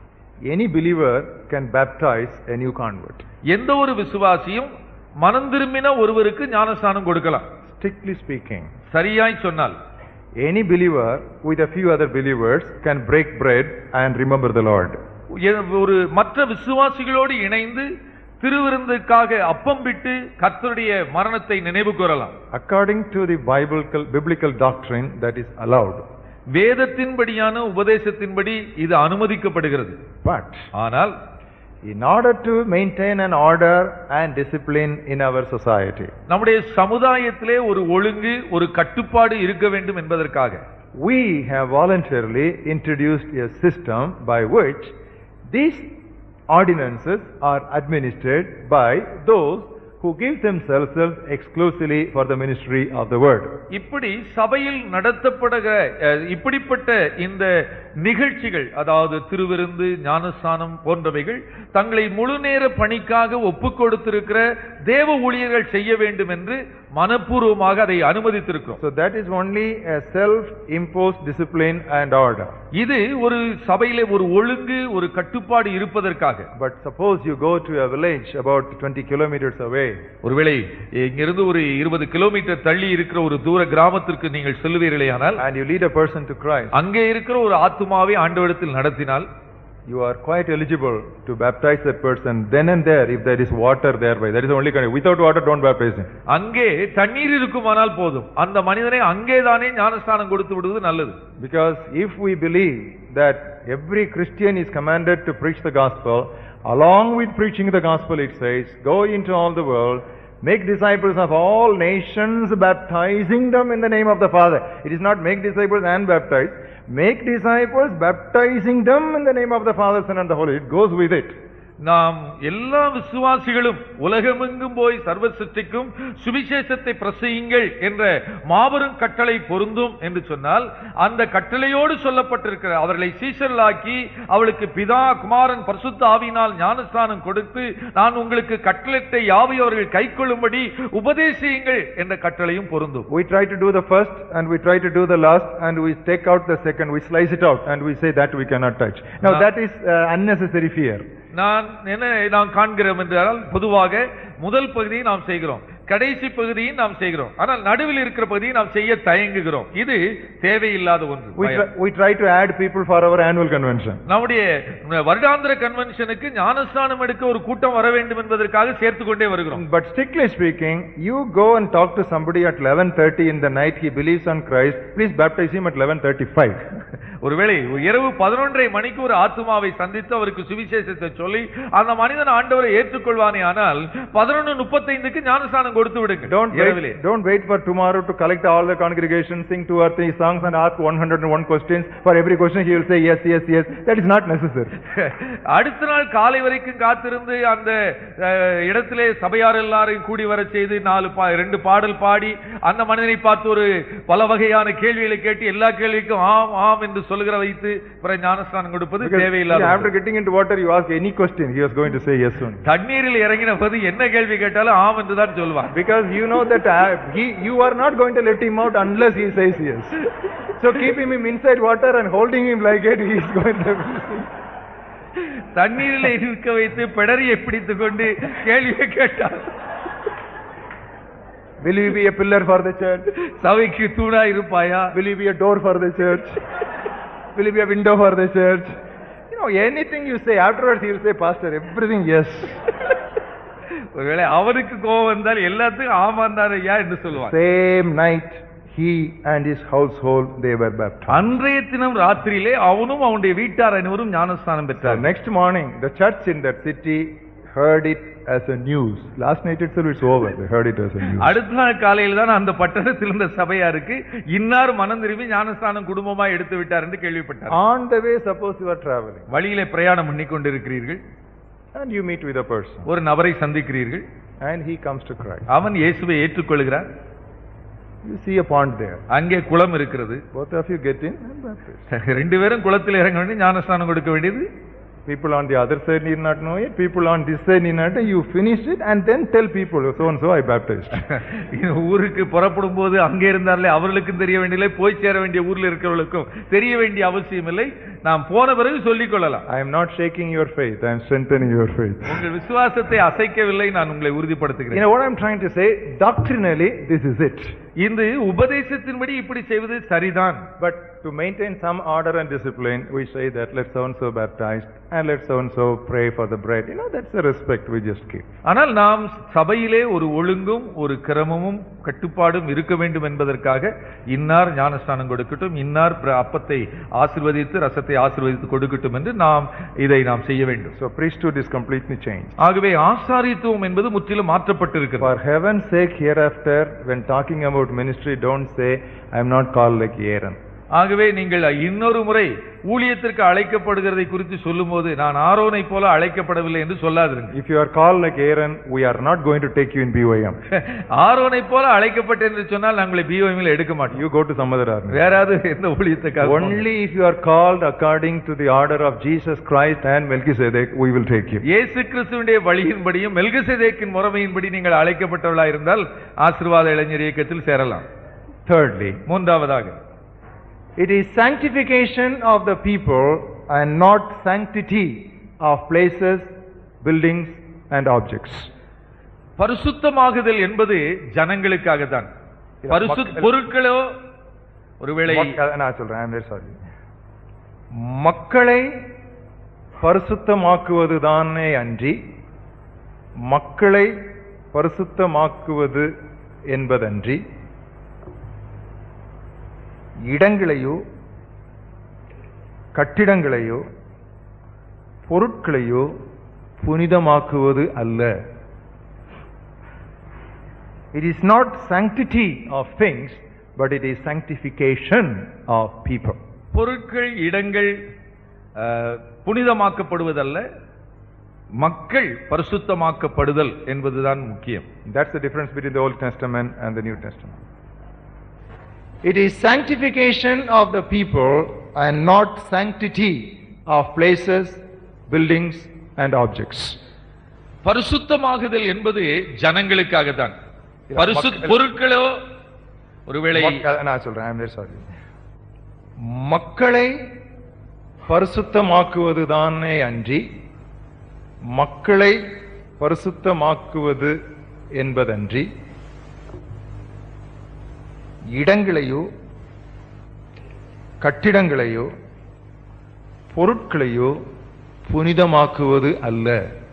any believer can baptize a new convert. எந்த ஒரு விசுவாசியும் மனம் திரும்பின ஒருவருக்கு ஞானஸ்தானம் கொடுக்கலாம் Strictly speaking, சரியாய் சொன்னால் any believer with a few other believers can break bread and remember the Lord. எ- ஒரு மற்ற விசுவாசிகளோடு இணைந்து திருவிருந்துக்காக அப்பம் விட்டு கர்த்தருடைய மரணத்தை நினைவு கூறலாம் According to the biblical, biblical doctrine, that is allowed. வேதத்தின்படியான உபதேசத்தின்படி இது அனுமதிக்கப்படுகிறது But ஆனால் in order to maintain an order and discipline in our society, நம்முடைய சமுதாயத்திலே ஒரு ஒழுங்கு ஒரு கட்டுப்பாடு இருக்க வேண்டும் என்பதற்காக we have voluntarily introduced a system by which these ordinances are administered by those who give themselves exclusively for the ministry of the word. இப்படி சபையில் நடத்தப்படுகிற அஹ், இப்படிப்பட்ட இந்த நிகழ்ச்சிகள் அதாவது திருவிருந்து ஞானஸ்தானம் போன்றவைகள் தங்களை முழு நேர பணிக்காக ஒப்புக் கொடுத்திருக்கிற தேவ ஊழியர்கள் செய்ய வேண்டும் என்று மனப்பூர்வமாக அதை அனுமதித்திருக்கிறோம் So that is only a self-imposed discipline and order. இது ஒரு சபையிலே ஒரு ஒழுங்கு ஒரு கட்டுப்பாடு இருப்பதற்காக But suppose you go to a village about 20 kilometers away ஒருவேளை இங்கிருந்து ஒரு இருபது கிலோமீட்டர் தள்ளி இருக்கிற ஒரு தூர கிராமத்திற்கு நீங்கள் செல்வீர்களேயானால் and you lead a person to Christ, அங்கே இருக்கிற ஒரு ஆத்துமாவை ஆண்டவரிடத்தில் நடத்தினால் you are quite eligible to baptize that person then and there if there is water thereby. That is the only condition. Without water, don't baptize him. அங்கே தண்ணீர் இருக்குமானால் போதும் அந்த மனிதனை அங்கேதானே ஞானஸ்தானம் கொடுத்து விடுவது நல்லது Because if we believe that every Christian is commanded to preach the gospel, along with preaching the gospel, it says, go into all the world, make disciples of all nations, baptizing them in the name of the Father. It is not make disciples and baptize. Make disciples, baptizing them in the name of the Father, Son, and the Holy. It goes with it. நாம் எல்லா விசுவாசிகளும் உலகமெங்கும் போய் சர்வ சிருஷ்டிக்கும் சுவிசேஷத்தை பிரசையுங்கள் என்ற மாபெரும் கட்டளை பொருந்தும் என்று சொன்னால் அந்த கட்டளையோடு சொல்லப்பட்டிருக்கிற அவர்களை சீசர்களாக்கி அவளுக்கு பிதா குமாரன் பரிசுத்த ஆவியினால் ஞானஸ்தானம் கொடுத்து நான் உங்களுக்கு கட்டளத்தை யாவை அவர்கள் கைக்கொள்ளும்படி உபதேசியுங்கள் என்ற கட்டளையும் பொருந்தும் We try to do the first and we try to do the last and we take out the second, we slice it out and we say that we cannot touch. Now Now- that is uh, unnecessary fear. நான் என்ன நாம் காண்கிறோம் என்றால் பொதுவாக முதல் பகுதியை நாம் செய்கிறோம் கடைசி பகுதியை நாம் செய்கிறோம் ஆனால் நடுவில் இருக்கிற பகுதியை நாம் செய்ய தயங்குகிறோம் இது தேவையில்லாத ஒன்று We, பயம். try, we try to add people for our annual convention. நம்முடைய வருடாந்திர கன்வென்ஷனுக்கு ஞானஸ்தானம் எடுக்க ஒரு கூட்டம் வர வேண்டும் என்பதற்காக சேர்த்து கொண்டே வருகிறோம் But strictly speaking, you go and talk to somebody at 11.30 in the night, he believes on Christ, please baptize him at 11.35. ஒருவேளை இரவு பதினொன்றரை மணிக்கு ஒரு ஆத்துமாவை சந்தித்து அவருக்கு சுவிசேஷத்தை சொல்லி அந்த மனிதன் ஆண்டவரை ஏற்றுக்கொள்வானே ஆனால் பதினொன்று முப்பத்தைந்துக்கு ஞானஸ்தானம் கொடுத்து விடுங்க Don't இரவிலே wait, don't wait for tomorrow to collect all the congregation, sing two or three songs and ask 101 questions. For every question he will say yes, yes, yes. That is not necessary. அடுத்த நாள் காலை வரைக்கும் காத்திருந்து அந்த அஹ், இடத்திலே சபையார் எல்லாரையும் கூடி வர செய்து நாலு பா ரெண்டு பாடல் பாடி அந்த மனிதனை பார்த்து ஒரு பல வகையான கேள்விகளை கேட்டு எல்லா கேள்விக்கும் ஆம் ஆம் என்று சொல்லுகிற வைத்து பிறகு ஞானஸ்தானம் கொடுப்பது Because தேவையில்லாத after ஒன்று. getting into water, you ask any question, he was going to say yes only. தண்ணீரில் இறங்கின போது என்ன கேள்வி கேட்டாலும் ஆம் என்று தான் சொல்லுவான் Because you know that uh, he, you are not going to let him out unless he says yes. So keeping him inside water and holding him like it, he is going to. தண்ணீரில் இருக்க வைத்து பிடரியை பிடித்துக் கொண்டு கேள்வியை கேட்டார் Will you be a pillar for the church? சபைக்கு தூணா இருப்பாயா Will you be a door for the church? Will you be a window for the church? You know, anything you say, afterwards he'll say, Pastor, everything yes. ஒருவேளை அவருக்கு கோபம் வந்தால் எல்லாத்துக்கும் ஆமாம் தான் ஐயா என்று சொல்லுவான் Same night, he and his household, they were baptized. அன்றைய தினம் ராத்திரியிலே அவனும் அவனுடைய வீட்டார் அனைவரும் ஞானஸ்தானம் So பெற்றார் next morning, the church in that city heard it as a news. Last night itself it's over. They heard it as a news. அடுத்த நாள் காலையில் தான் அந்த பட்டணத்தில் இருந்த சபையாருக்கு இன்னார் மனம் திரும்பி ஞானஸ்தானம் குடும்பமா எடுத்து விட்டார் என்று கேள்விப்பட்டார் On the way, suppose you are traveling வழியிலே பிரயாணம் பண்ணி கொண்டிருக்கிறீர்கள் and you meet with a person ஒரு நபரை சந்திக்கிறீர்கள் and he comes to Christ. அவன் இயேசுவை ஏற்றுக்கொள்கிறார் You see a pond there. அங்கே குளம் இருக்கிறது Both of you get in and baptized. ரெண்டு பேரும் குளத்தில் இறங்க வேண்டிய ஞானஸ்தானம் கொடுக்க வேண்டியது People on the other side need not know it. People on this side need not know. You finish it and then tell people, so and so I baptized. இந்த ஊருக்கு புறப்படும் போது அங்கே இருந்தாலே அவர்களுக்கும் தெரிய வேண்டியதில்லை போய் சேர வேண்டிய ஊர்ல இருக்கிறவர்களுக்கும் தெரிய வேண்டிய அவசியம் இல்லை நாம் போன பிறகு சொல்லிக் கொள்ளலாம் I am not shaking your faith. I am strengthening your faith. உங்கள் விசுவாசத்தை அசைக்கவில்லை நான் உங்களை You உறுதிப்படுத்துகிறேன் know what I'm trying to say? Doctrinally, this is it. இந்த உபதேசத்தின்படி இப்படி செய்வது சரிதான் But to maintain some order and discipline, we say that let so and so baptized and let so and so pray for the bread. You know, that's the respect we just give. ஆனால் நாம் சபையிலே ஒரு ஒழுங்கும் ஒரு கிரமமும் கட்டுப்பாடும் இருக்க வேண்டும் என்பதற்காக இன்னார் ஞானஸ்தானம் கொடுக்கட்டும் இன்னார் பிர- அப்பத்தை ஆசிர்வதித்து ரசத்தை ஆசிர்வதித்து கொடுக்கட்டும் என்று நாம் இதை நாம் செய்ய வேண்டும் So priesthood is completely changed. ஆகவே ஆசாரித்துவம் என்பது முற்றிலும் மாற்றப்பட்டிருக்கிறது For heaven's sake, hereafter, when talking about ministry, don't say, I am not called like Aaron. ஆகவே நீங்கள் இன்னொரு முறை ஊழியத்திற்கு அழைக்கப்படுகிறதை குறித்து சொல்லும்போது நான் ஆரோனை போல அழைக்கப்படவில்லை என்று சொல்லாதிருங்க If you are called like Aaron, we are not going to take you in BYM. ஆரோனை போல அழைக்கப்பட்டேன் என்று சொன்னால் நாங்களை பிஓஎம்ல எடுக்க மாட்டோம் You go to some other army. வேறாவது எந்த ஊழியத்துக்காக போங்க. Only if you are called according to the order of Jesus Christ and Melchizedek, we will take you. இயேசு கிறிஸ்துவினுடைய வழியின்படியும் மெல்கிசேதேக்கின் முறைமையின்படி நீங்கள் அழைக்கப்பட்டவளா இருந்தால் ஆசீர்வாத இளைஞர் இயக்கத்தில் சேரலாம் Thirdly, மூன்றாவதாக it is sanctification of the people and not sanctity of places, buildings, and objects. பரிசுத்தமாகுதல் என்பது ஜனங்களுக்காக தான் பரிசு மக்கள்- பொருட்களோ ஒருவேளை மக்க- நான் சொல்றேன் ஐ வெரி சாரி மக்களை பரிசுத்தமாக்குவது தானே அன்றி மக்களை பரிசுத்தமாக்குவது என்பதன்றி இடங்களையோ கட்டிடங்களையோ பொருட்களையோ புனிதமாக்குவது அல்ல It is not sanctity of things, but it is sanctification of people. பொருட்கள் இடங்கள் அஹ், புனிதமாக்கப்படுவதல்ல மக்கள் பரிசுத்தமாக்கப்படுதல் என்பதுதான் முக்கியம் That's the difference between the Old Testament and the New Testament. It is sanctification of the people and not sanctity of places, buildings, and objects. பரிசுத்தமாகுதல் என்பது ஜனங்களுக்காக தான் இல்ல, பரிசு மக்கள்- பொருட்களோ ஒருவேளை மக்க- நான் சொல்றேன் ஐ வெரி சாரி மக்களை பரிசுத்தமாக்குவது தானே அன்றி மக்களை பரிசுத்தமாக்குவது என்பதன்றி இடங்களையோ கட்டிடங்களையோ பொருட்களையோ புனிதமாக்குவது அல்ல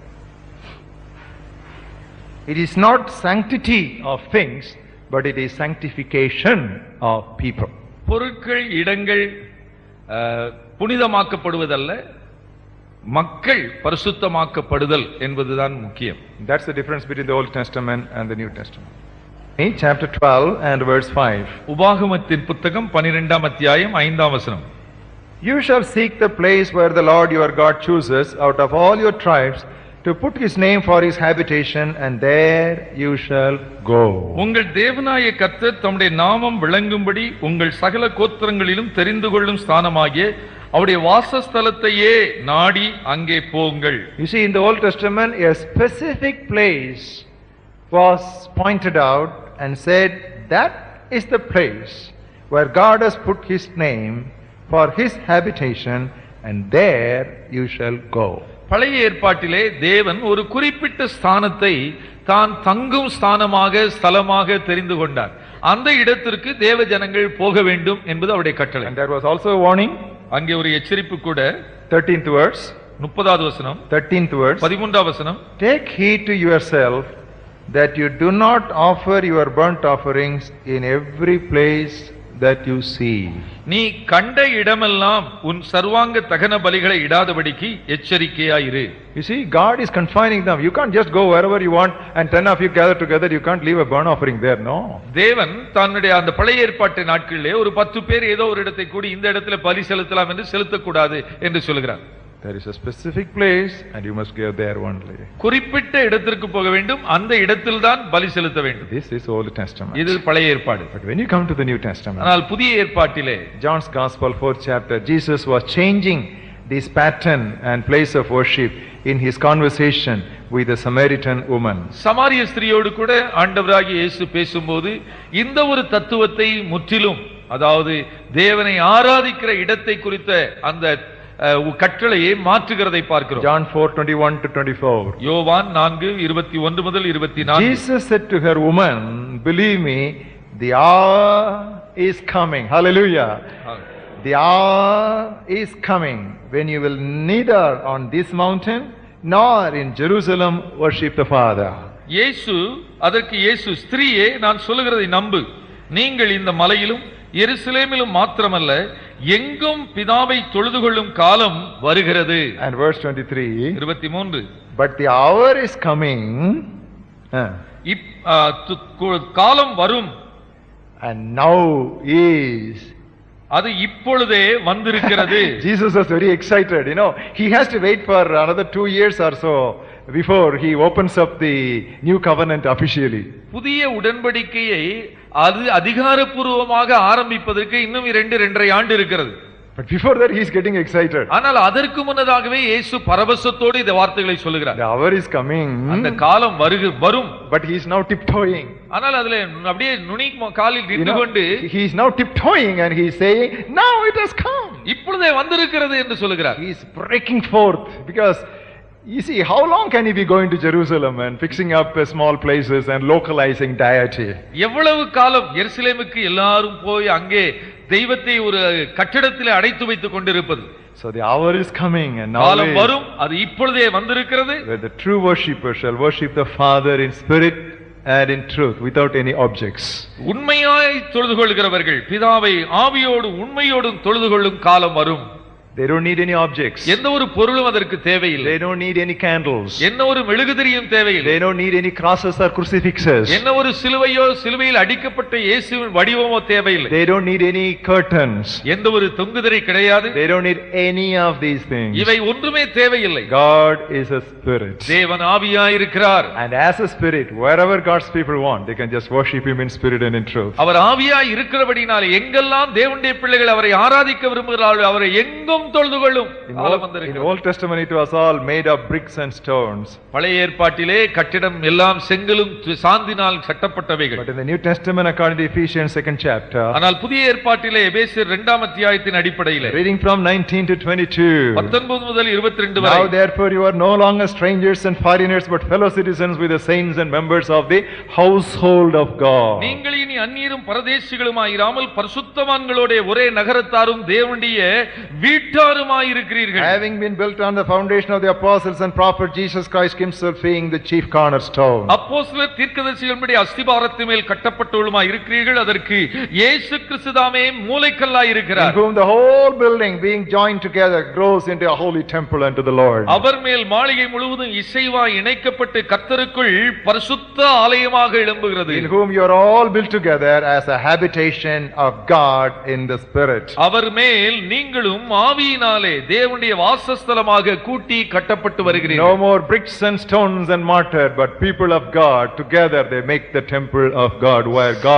It is not sanctity of things, but it is sanctification of people. பொருட்கள் இடங்கள் அஹ், புனிதமாக்கப்படுவதல்ல மக்கள் பரிசுத்தமாக்கப்படுதல் என்பதுதான் முக்கியம் That's the difference between the Old Testament and the New Testament. In chapter 12 and verse 5. உபாகமத்தின் புத்தகம் பனிரெண்டாம் அத்தியாயம் ஐந்தாம் வசனம் You shall seek the place where the Lord your God chooses out of all your tribes to put his name for his habitation, and there you shall go. உங்கள் தேவனாய கர்த்தர் தம்முடைய நாமம் விளங்கும்படி உங்கள் சகல கோத்திரங்களிலும் தெரிந்து கொள்ளும் ஸ்தானமாகிய அவருடைய வாசஸ்தலத்தையே நாடி அங்கே போங்கள் You see, in the Old Testament, a specific place was pointed out and said, That is the place where God has put His name for His habitation, and there you shall go. பழைய ஏற்பாட்டிலே தேவன் ஒரு குறிப்பிட்ட ஸ்தானத்தை தான் தங்கும் ஸ்தானமாக ஸ்தலமாக தெரிந்து கொண்டார் அந்த இடத்திற்கு தேவ ஜனங்கள் போக வேண்டும் என்பது அவருடைய கட்டளை And there was also a warning, அங்கே ஒரு எச்சரிப்பு கூட 13th verse, முப்பதாவது வசனம் 13th verse. பதிமூன்றாம் வசனம் Take heed to yourself that you do not offer your burnt offerings in every place that you see. நீ கண்ட இடமெல்லாம் உன் சர்வாங்க தகன பலிகளை இடாதபடிக்கு எச்சரிக்கையாயிரு You see, God is confining them. You can't just go wherever you want and ten of you gather together. You can't leave a burnt offering there. No. தேவன் தன்னுடைய அந்த பழைய ஏற்பாட்டு நாட்களிலே ஒரு பத்து பேர் ஏதோ ஒரு இடத்தை கூடி இந்த இடத்துல பலி செலுத்தலாம் என்று செலுத்தக்கூடாது என்று சொல்கிறார் There is a specific place and you must go there only. குறிப்பிட்ட இடத்திற்கு போக வேண்டும் அந்த இடத்தில்தான் பலி செலுத்த வேண்டும் This is Old Testament. இது பழைய ஏற்பாடு But when you come to the New Testament, ஆனால் புதிய ஏற்பாட்டிலே John's Gospel, fourth chapter, Jesus was changing this pattern and place of worship in his conversation with the Samaritan woman. சமாரிய ஸ்திரியோடு கூட ஆண்டவராகிய இயேசு பேசும்போது இந்த ஒரு தத்துவத்தை முற்றிலும் அதாவது தேவனை ஆராதிக்கிற இடத்தை குறித்த அந்த அஹ், கட்டளையை மாற்றுகிறதை பார்க்கிறோம் John 4 21 to 24. யோவான் நான்கு இருபத்தி ஒன்று முதல் இருபத்தி நான்கு Jesus said to her, Woman, believe me, the hour is coming. Hallelujah. The hour is coming when you will neither on this mountain nor in Jerusalem worship the Father. இயேசு அதற்கு இயேசு ஸ்திரீயே நான் சொல்லுகிறதை நம்பு நீங்கள் இந்த மலையிலும் எருசலேமிலும் மாத்திரமல்ல எங்கும் பிதாவை தொழுது கொள்ளும் காலம் வருகிறது And verse 23 இருபத்தி மூன்று But the hour is coming, uh, இப் ஆ, து- கு- காலம் வரும் and now is. அது இப்பொழுதே வந்திருக்கிறது Jesus was very excited. You know, he has to wait for another two years or so before he opens up the new covenant officially. புதிய உடன்படிக்கையை அது அதிகாரப்பூர்வமாக ஆரம்பிப்பதற்கு இன்னும் இரண்டு இரண்டரை ஆண்டு இருக்கிறது But before that, he is getting excited. ஆனால் அதற்கு முன்னதாகவே இயேசு பரவசத்தோடு இந்த வார்த்தைகளை சொல்லுகிறார் The hour is coming, அந்த காலம் வருகு வரும் but he is now tiptoeing. ஆனால் அதுல அப்படியே நுனி ம- காலில் You நின்று know, கொண்டு he is now tiptoeing and he is saying, Now it has come. இப்பொழுதே வந்திருக்கிறது என்று சொல்லுகிறார் He is breaking forth because you see, how long can he be going to Jerusalem and fixing up uh, small places and localizing deity? எவ்வளவு காலம் எருசலேமுக்கு எல்லாரும் போய் அங்கே தெய்வத்தை ஒரு கட்டிடத்திலே அடைத்து வைத்துக் கொண்டிருப்பது So the hour is coming and now காலம் is வரும் அது இப்பொழுதே வந்திருக்கிறது where the true worshipper shall worship the Father in spirit and in truth without any objects. உண்மையாய் தொழுது கொள்கிறவர்கள் பிதாவை ஆவியோடு உண்மையோடும் தொழுது கொள்ளும் காலம் வரும் They don't need any objects. எந்த ஒரு பொருளும் அதற்கு தேவையில்லை They don't need any candles. என்ன ஒரு மெழுகுதிரியும் தேவையில்லை They don't need any crosses or crucifixes. என்ன ஒரு சிலுவையோ சிலுவையில் அடிக்கப்பட்ட இயேசுவின் வடிவமோ தேவையில்லை They don't need any curtains. எந்த ஒரு தொங்குதிரை கிடையாது They don't need any of these things. இவை ஒன்றுமே தேவையில்லை God is a spirit. தேவன் ஆவியாயிருக்கிறார் And as a spirit, wherever God's people want, they can just worship Him in spirit and in truth. அவர் ஆவியாய் இருக்கிறபடினாலே எங்கெல்லாம் தேவனுடைய பிள்ளைகள் அவரை ஆராதிக்க விரும்புகிறார்கள் அவரை எங்கும் தொழுது கொள்ளும் In காலம் Old, in வந்திருக்கிறது. Old Testament, it was all made of bricks and stones. பழைய ஏற்பாட்டிலே கட்டிடம் எல்லாம் செங்கலும் து- சாந்தினால் கட்டப்பட்டவைகள் But in the New Testament, according to Ephesians second chapter, ஆனால் புதிய ஏற்பாட்டிலே எபேசியர் இரண்டாம் அத்தியாயத்தின் அடிப்படையிலே reading from 19 to 22. பத்தொன்பது முதல் இருபத்தி ரெண்டு Now வரை therefore you are no longer strangers and foreigners, but fellow citizens with the saints and members of the household of God. நீங்கள் இனி அந்நியரும் பரதேசிகளுமாயிராமல் பரிசுத்தவான்களோட ஒரே நகரத்தாரும் தேவனுடைய வீட்டாருமாயிருக்கிறீர்கள் Having been built on the foundation of the apostles and prophet Jesus Christ himself being the chief cornerstone. அப்போஸ்தலர் தீர்க்கதரிசிகளின்படி அஸ்திபாரத்து மேல் கட்டப்பட்டவளுமாய் இருக்கிறீர்கள் அதற்கு இயேசு கிறிஸ்துதாமே மூலைக்கல்லாய் In இருக்கிறார் whom the whole building being joined together grows into a holy temple unto the Lord. அவர் மேல் மாளிகை முழுவதும் இசைவாய் இணைக்கப்பட்டு கர்த்தருக்குள் பரிசுத்த ஆலயமாக எழும்புகிறது In whom you are all built together as a habitation of God in the Spirit. அவர் மேல் நீங்களும் ஆவியினாலே தேவனுடைய வாசஸ்தலமாக கூட்டி கட்டப்பட்டு No வருகிறீர்கள் more bricks and stones and mortar, but people of God together they make the temple of God where God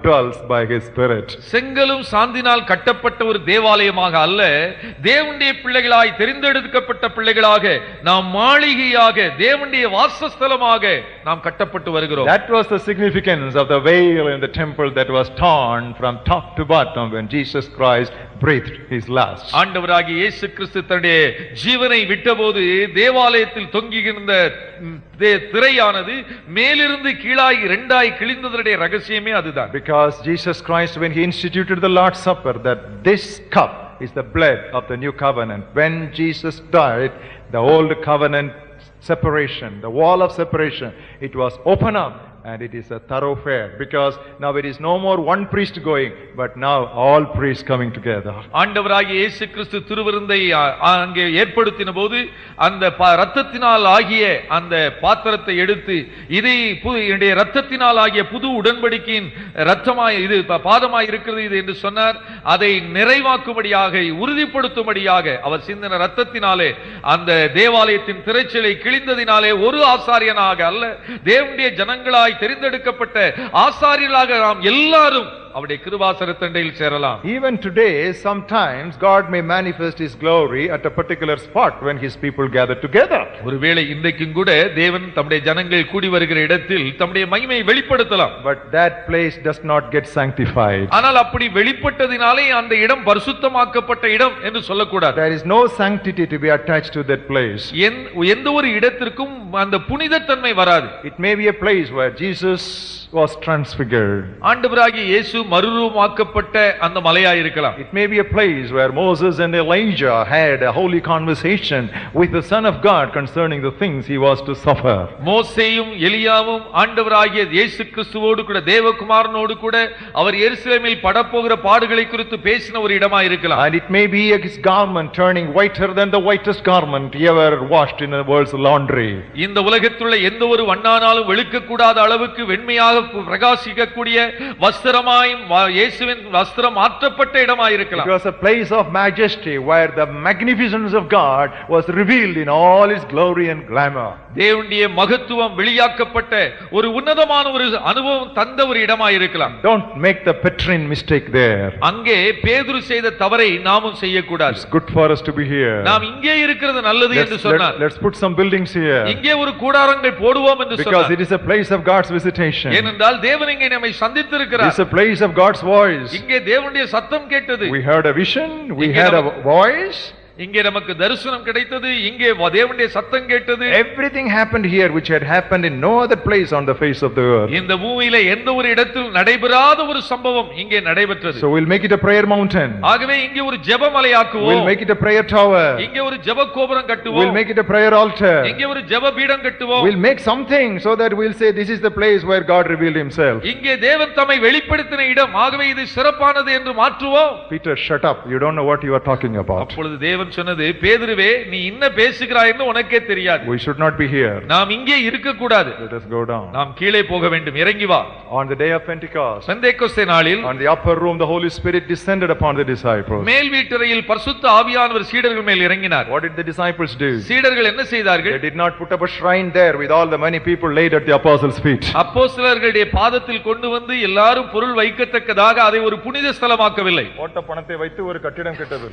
dwells by his spirit. செங்கலும் சாந்தினால் கட்டப்பட்ட ஒரு தேவாலயமாக அல்ல தேவனுடைய பிள்ளைகளாய் தெரிந்தெடுக்கப்பட்ட பிள்ளைகளாக நாம் மாளிகையாக தேவனுடைய வாசஸ்தலமாக நாம் கட்டப்பட்டு வருகிறோம் That was the significance of the veil in the temple that was torn from top to bottom when Jesus Christ breathed his last. ஆண்டவராகிய இயேசு கிறிஸ்து தன்னுடைய ஜீவனை விட்டபோது தேவாலயத்தில் தொங்குகின்ற ம், தே- திரையானது மேலிருந்து கீழாய் இரண்டாய் கிழிந்ததனுடைய ரகசியமே அதுதான் Because Jesus Christ, when he instituted the Lord's Supper, that this cup is the blood of the new covenant. When Jesus died, the old covenant separation, the wall of separation, it was open up and it is a thoroughfare because now it is no more one priest going, but now all priests coming together. ஆண்டவராகிய இயேசு கிறிஸ்து திருவிருந்தை அ, அங்கே ஏற்படுத்தின போது அந்த ப- இரத்தத்தினால் ஆகிய அந்த பாத்திரத்தை எடுத்து இதை பு- என்னுடைய இரத்தத்தினால் ஆகிய புது உடன்படிக்கையின் இரத்தமாய் இது ப- பாதமாய் இருக்கிறது இது என்று சொன்னார் அதை நிறைவாக்கும்படியாக உறுதிப்படுத்தும்படியாக அவர் சிந்தின இரத்தத்தினாலே அந்த தேவாலயத்தின் திரைச்சலை கிழிந்ததினாலே ஒரு ஆசாரியனாக அல்ல தேவனுடைய ஜனங்களாய் தெரிந்தெடுக்கப்பட்ட ஆசாரியர்களாக நாம் எல்லாரும் அவருடைய கிருபாசனத்தண்டையில் சேரலாம் Even today, sometimes God may manifest His glory at a particular spot when His people gather together. ஒருவேளை இன்றைக்கும் கூட தேவன் தம்முடைய ஜனங்கள் கூடி வருகிற இடத்தில் தம்முடைய மகிமையை வெளிப்படுத்தலாம் But that place does not get sanctified. ஆனால் அப்படி வெளிப்பட்டதினாலே அந்த இடம் பரிசுத்தமாக்கப்பட்ட இடம் என்று சொல்லக்கூடாது There is no sanctity to be attached to that place. எந்- எந்த ஒரு இடத்திற்கும் அந்த புனிதத்தன்மை வராது It may be a place where Jesus was transfigured. ஆண்டவராகிய இயேசு மறுரூபமாக்கப்பட்ட அந்த மலையாய் இருக்கலாம் It may be a place where Moses and Elijah had a holy conversation with the Son of God concerning the things he was to suffer. மோசேயும் எலியாவும் ஆண்டவராகிய இயேசு கிறிஸ்துவோடு கூட தேவகுமாரனோடு கூட அவர் எருசலேமில் படப்போகிற பாடுகளை குறித்து பேசின ஒரு இடமா இருக்கலாம் And it may be his garment turning whiter than the whitest garment ever washed in the world's laundry. இந்த உலகத்துள்ள எந்த ஒரு வண்ணானாலும் வெளுக்கக்கூடாத அளவுக்கு வெண்மையாக பிரகாசிக்கக்கூடிய வஸ்திரமாய் வ- இயேசுவின் வஸ்திரம் மாற்றப்பட்ட இடமாய் It இருக்கலாம் was a place of majesty where the magnificence of God was revealed in all its glory and glamour. தேவனுடைய மகத்துவம் வெளியாக்கப்பட்ட ஒரு உன்னதமான ஒரு அனுபவம் தந்த ஒரு இடமாய் இருக்கலாம் Don't make the Petrine mistake there. அங்கே பேதுரு செய்த தவறை நாமும் செய்யக்கூடாது It's good for us to be here. நாம் இங்கே இருக்கிறது நல்லது என்று Let's, சொன்னார் let, us put some buildings here. இங்கே ஒரு கூடாரங்கள் போடுவோம் என்று Because சொன்னார் it is a place of God's visitation. ஏனென்றால் தேவன் இங்கே நம்மை It சந்தித்திருக்கிறார் is a place of God's voice. இங்கே தேவனுடைய சத்தம் கேட்டது We heard a vision, we இங்கே had a நமக்கு- voice. இங்கே நமக்கு தரிசனம் கிடைத்தது இங்கே வ- தேவனுடைய சத்தம் கேட்டது Everything happened here which had happened in no other place on the face of the earth. இந்த பூமியில எந்த ஒரு இடத்தில் நடைபெறாத ஒரு சம்பவம் இங்கே நடைபெற்றது So we'll make it a prayer mountain. ஆகவே இங்கே ஒரு ஜெபமலையாக்குவோம் We'll make it a prayer tower. இங்கே ஒரு ஜெப கோபுரம் We'll கட்டுவோம் make it a prayer altar. இங்கே ஒரு ஜெப பீடம் கட்டுவோம் We'll make something so that we'll say this is the place where God revealed himself. இங்கே தேவன் தம்மை வெளிப்படுத்தின இடம் ஆகவே இது சிறப்பானது என்று மாற்றுவோம் Peter, shut up. You don't know what you are talking about. அப்பொழுது தேவன் சொன்னது பேதுருவே நீ என்ன பேசுகிறாய்ன்னு உனக்கே தெரியாது We should not be here. நாம் இங்கே இருக்க கூடாது Let us go down. நாம் கீழே போக வேண்டும் இறங்கி வா On the day of Pentecost, பெந்தேக்கோஸ்தே நாளில் on the upper room, the Holy Spirit descended upon the disciples. மேல் வீட்டறையில் பரிசுத்த ஆவியானவர் சீடர்கள் மேல் இறங்கினார் What did the disciples do? சீடர்கள் என்ன They செய்தார்கள் did not put up a shrine there with all the many people laid at the apostles' feet. அப்போஸ்தலர்களுடைய பாதத்தில் கொண்டு வந்து எல்லாரும் பொருள் வைக்கத்தக்கதாக அதை ஒரு புனித ஸ்தலமாக்கவில்லை போட்ட பணத்தை வைத்து ஒரு கட்டிடம் கட்டது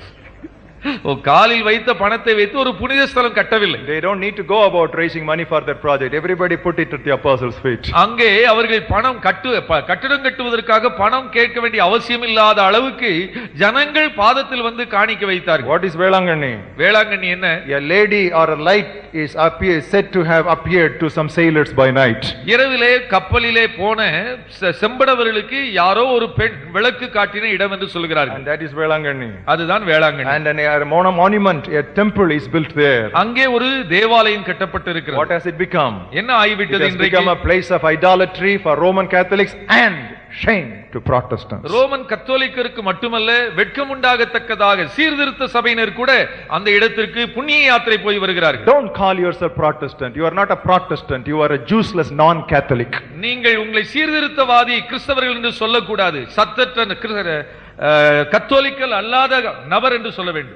ஓ, காலில் வைத்த பணத்தை வைத்து ஒரு புனித ஸ்தலம் கட்டவில்லை They don't need to go about raising money for that project. Everybody put it at the apostles' feet. அங்கே அவர்கள் பணம் கட்டு ப- கட்டிடம் கட்டுவதற்காக பணம் கேட்க வேண்டிய அவசியம் இல்லாத அளவுக்கு ஜனங்கள் பாதத்தில் வந்து காணிக்க வைத்தார்கள் What is Velangani? வேளாங்கண்ணி என்ன A lady or a light is appear, said to have appeared to some sailors by night. இரவிலே கப்பலிலே போன செ- செம்படவர்களுக்கு யாரோ ஒரு பெண் விளக்கு காட்டின இடம் என்று சொல்கிறார்கள் And that is Velangani. அதுதான் Velankanni And an, a mon- monument, a temple is built there. அங்கே ஒரு தேவாலயம் கட்டப்பட்டிருக்கிறது What has it become? என்ன It ஆகிவிட்டது has become இன்றைக்கு a place of idolatry for Roman Catholics and shame to Protestants. Roman கத்தோலிக்கருக்கு மட்டுமல்ல வெட்கம் உண்டாகத்தக்கதாக சீர்திருத்த சபையினர் கூட அந்த இடத்திற்கு புண்ணிய யாத்திரை போய் வருகிறார்கள் Don't call yourself Protestant. You are not a Protestant. You are a juiceless non-Catholic. நீங்கள் உங்களை சீர்திருத்தவாதி கிறிஸ்தவர்கள் என்று சொல்லக்கூடாது சத்தற்ற கிறிஸ்த- அஹ், கத்தோலிக்கல் அல்லாத நபர் என்று சொல்ல வேண்டும்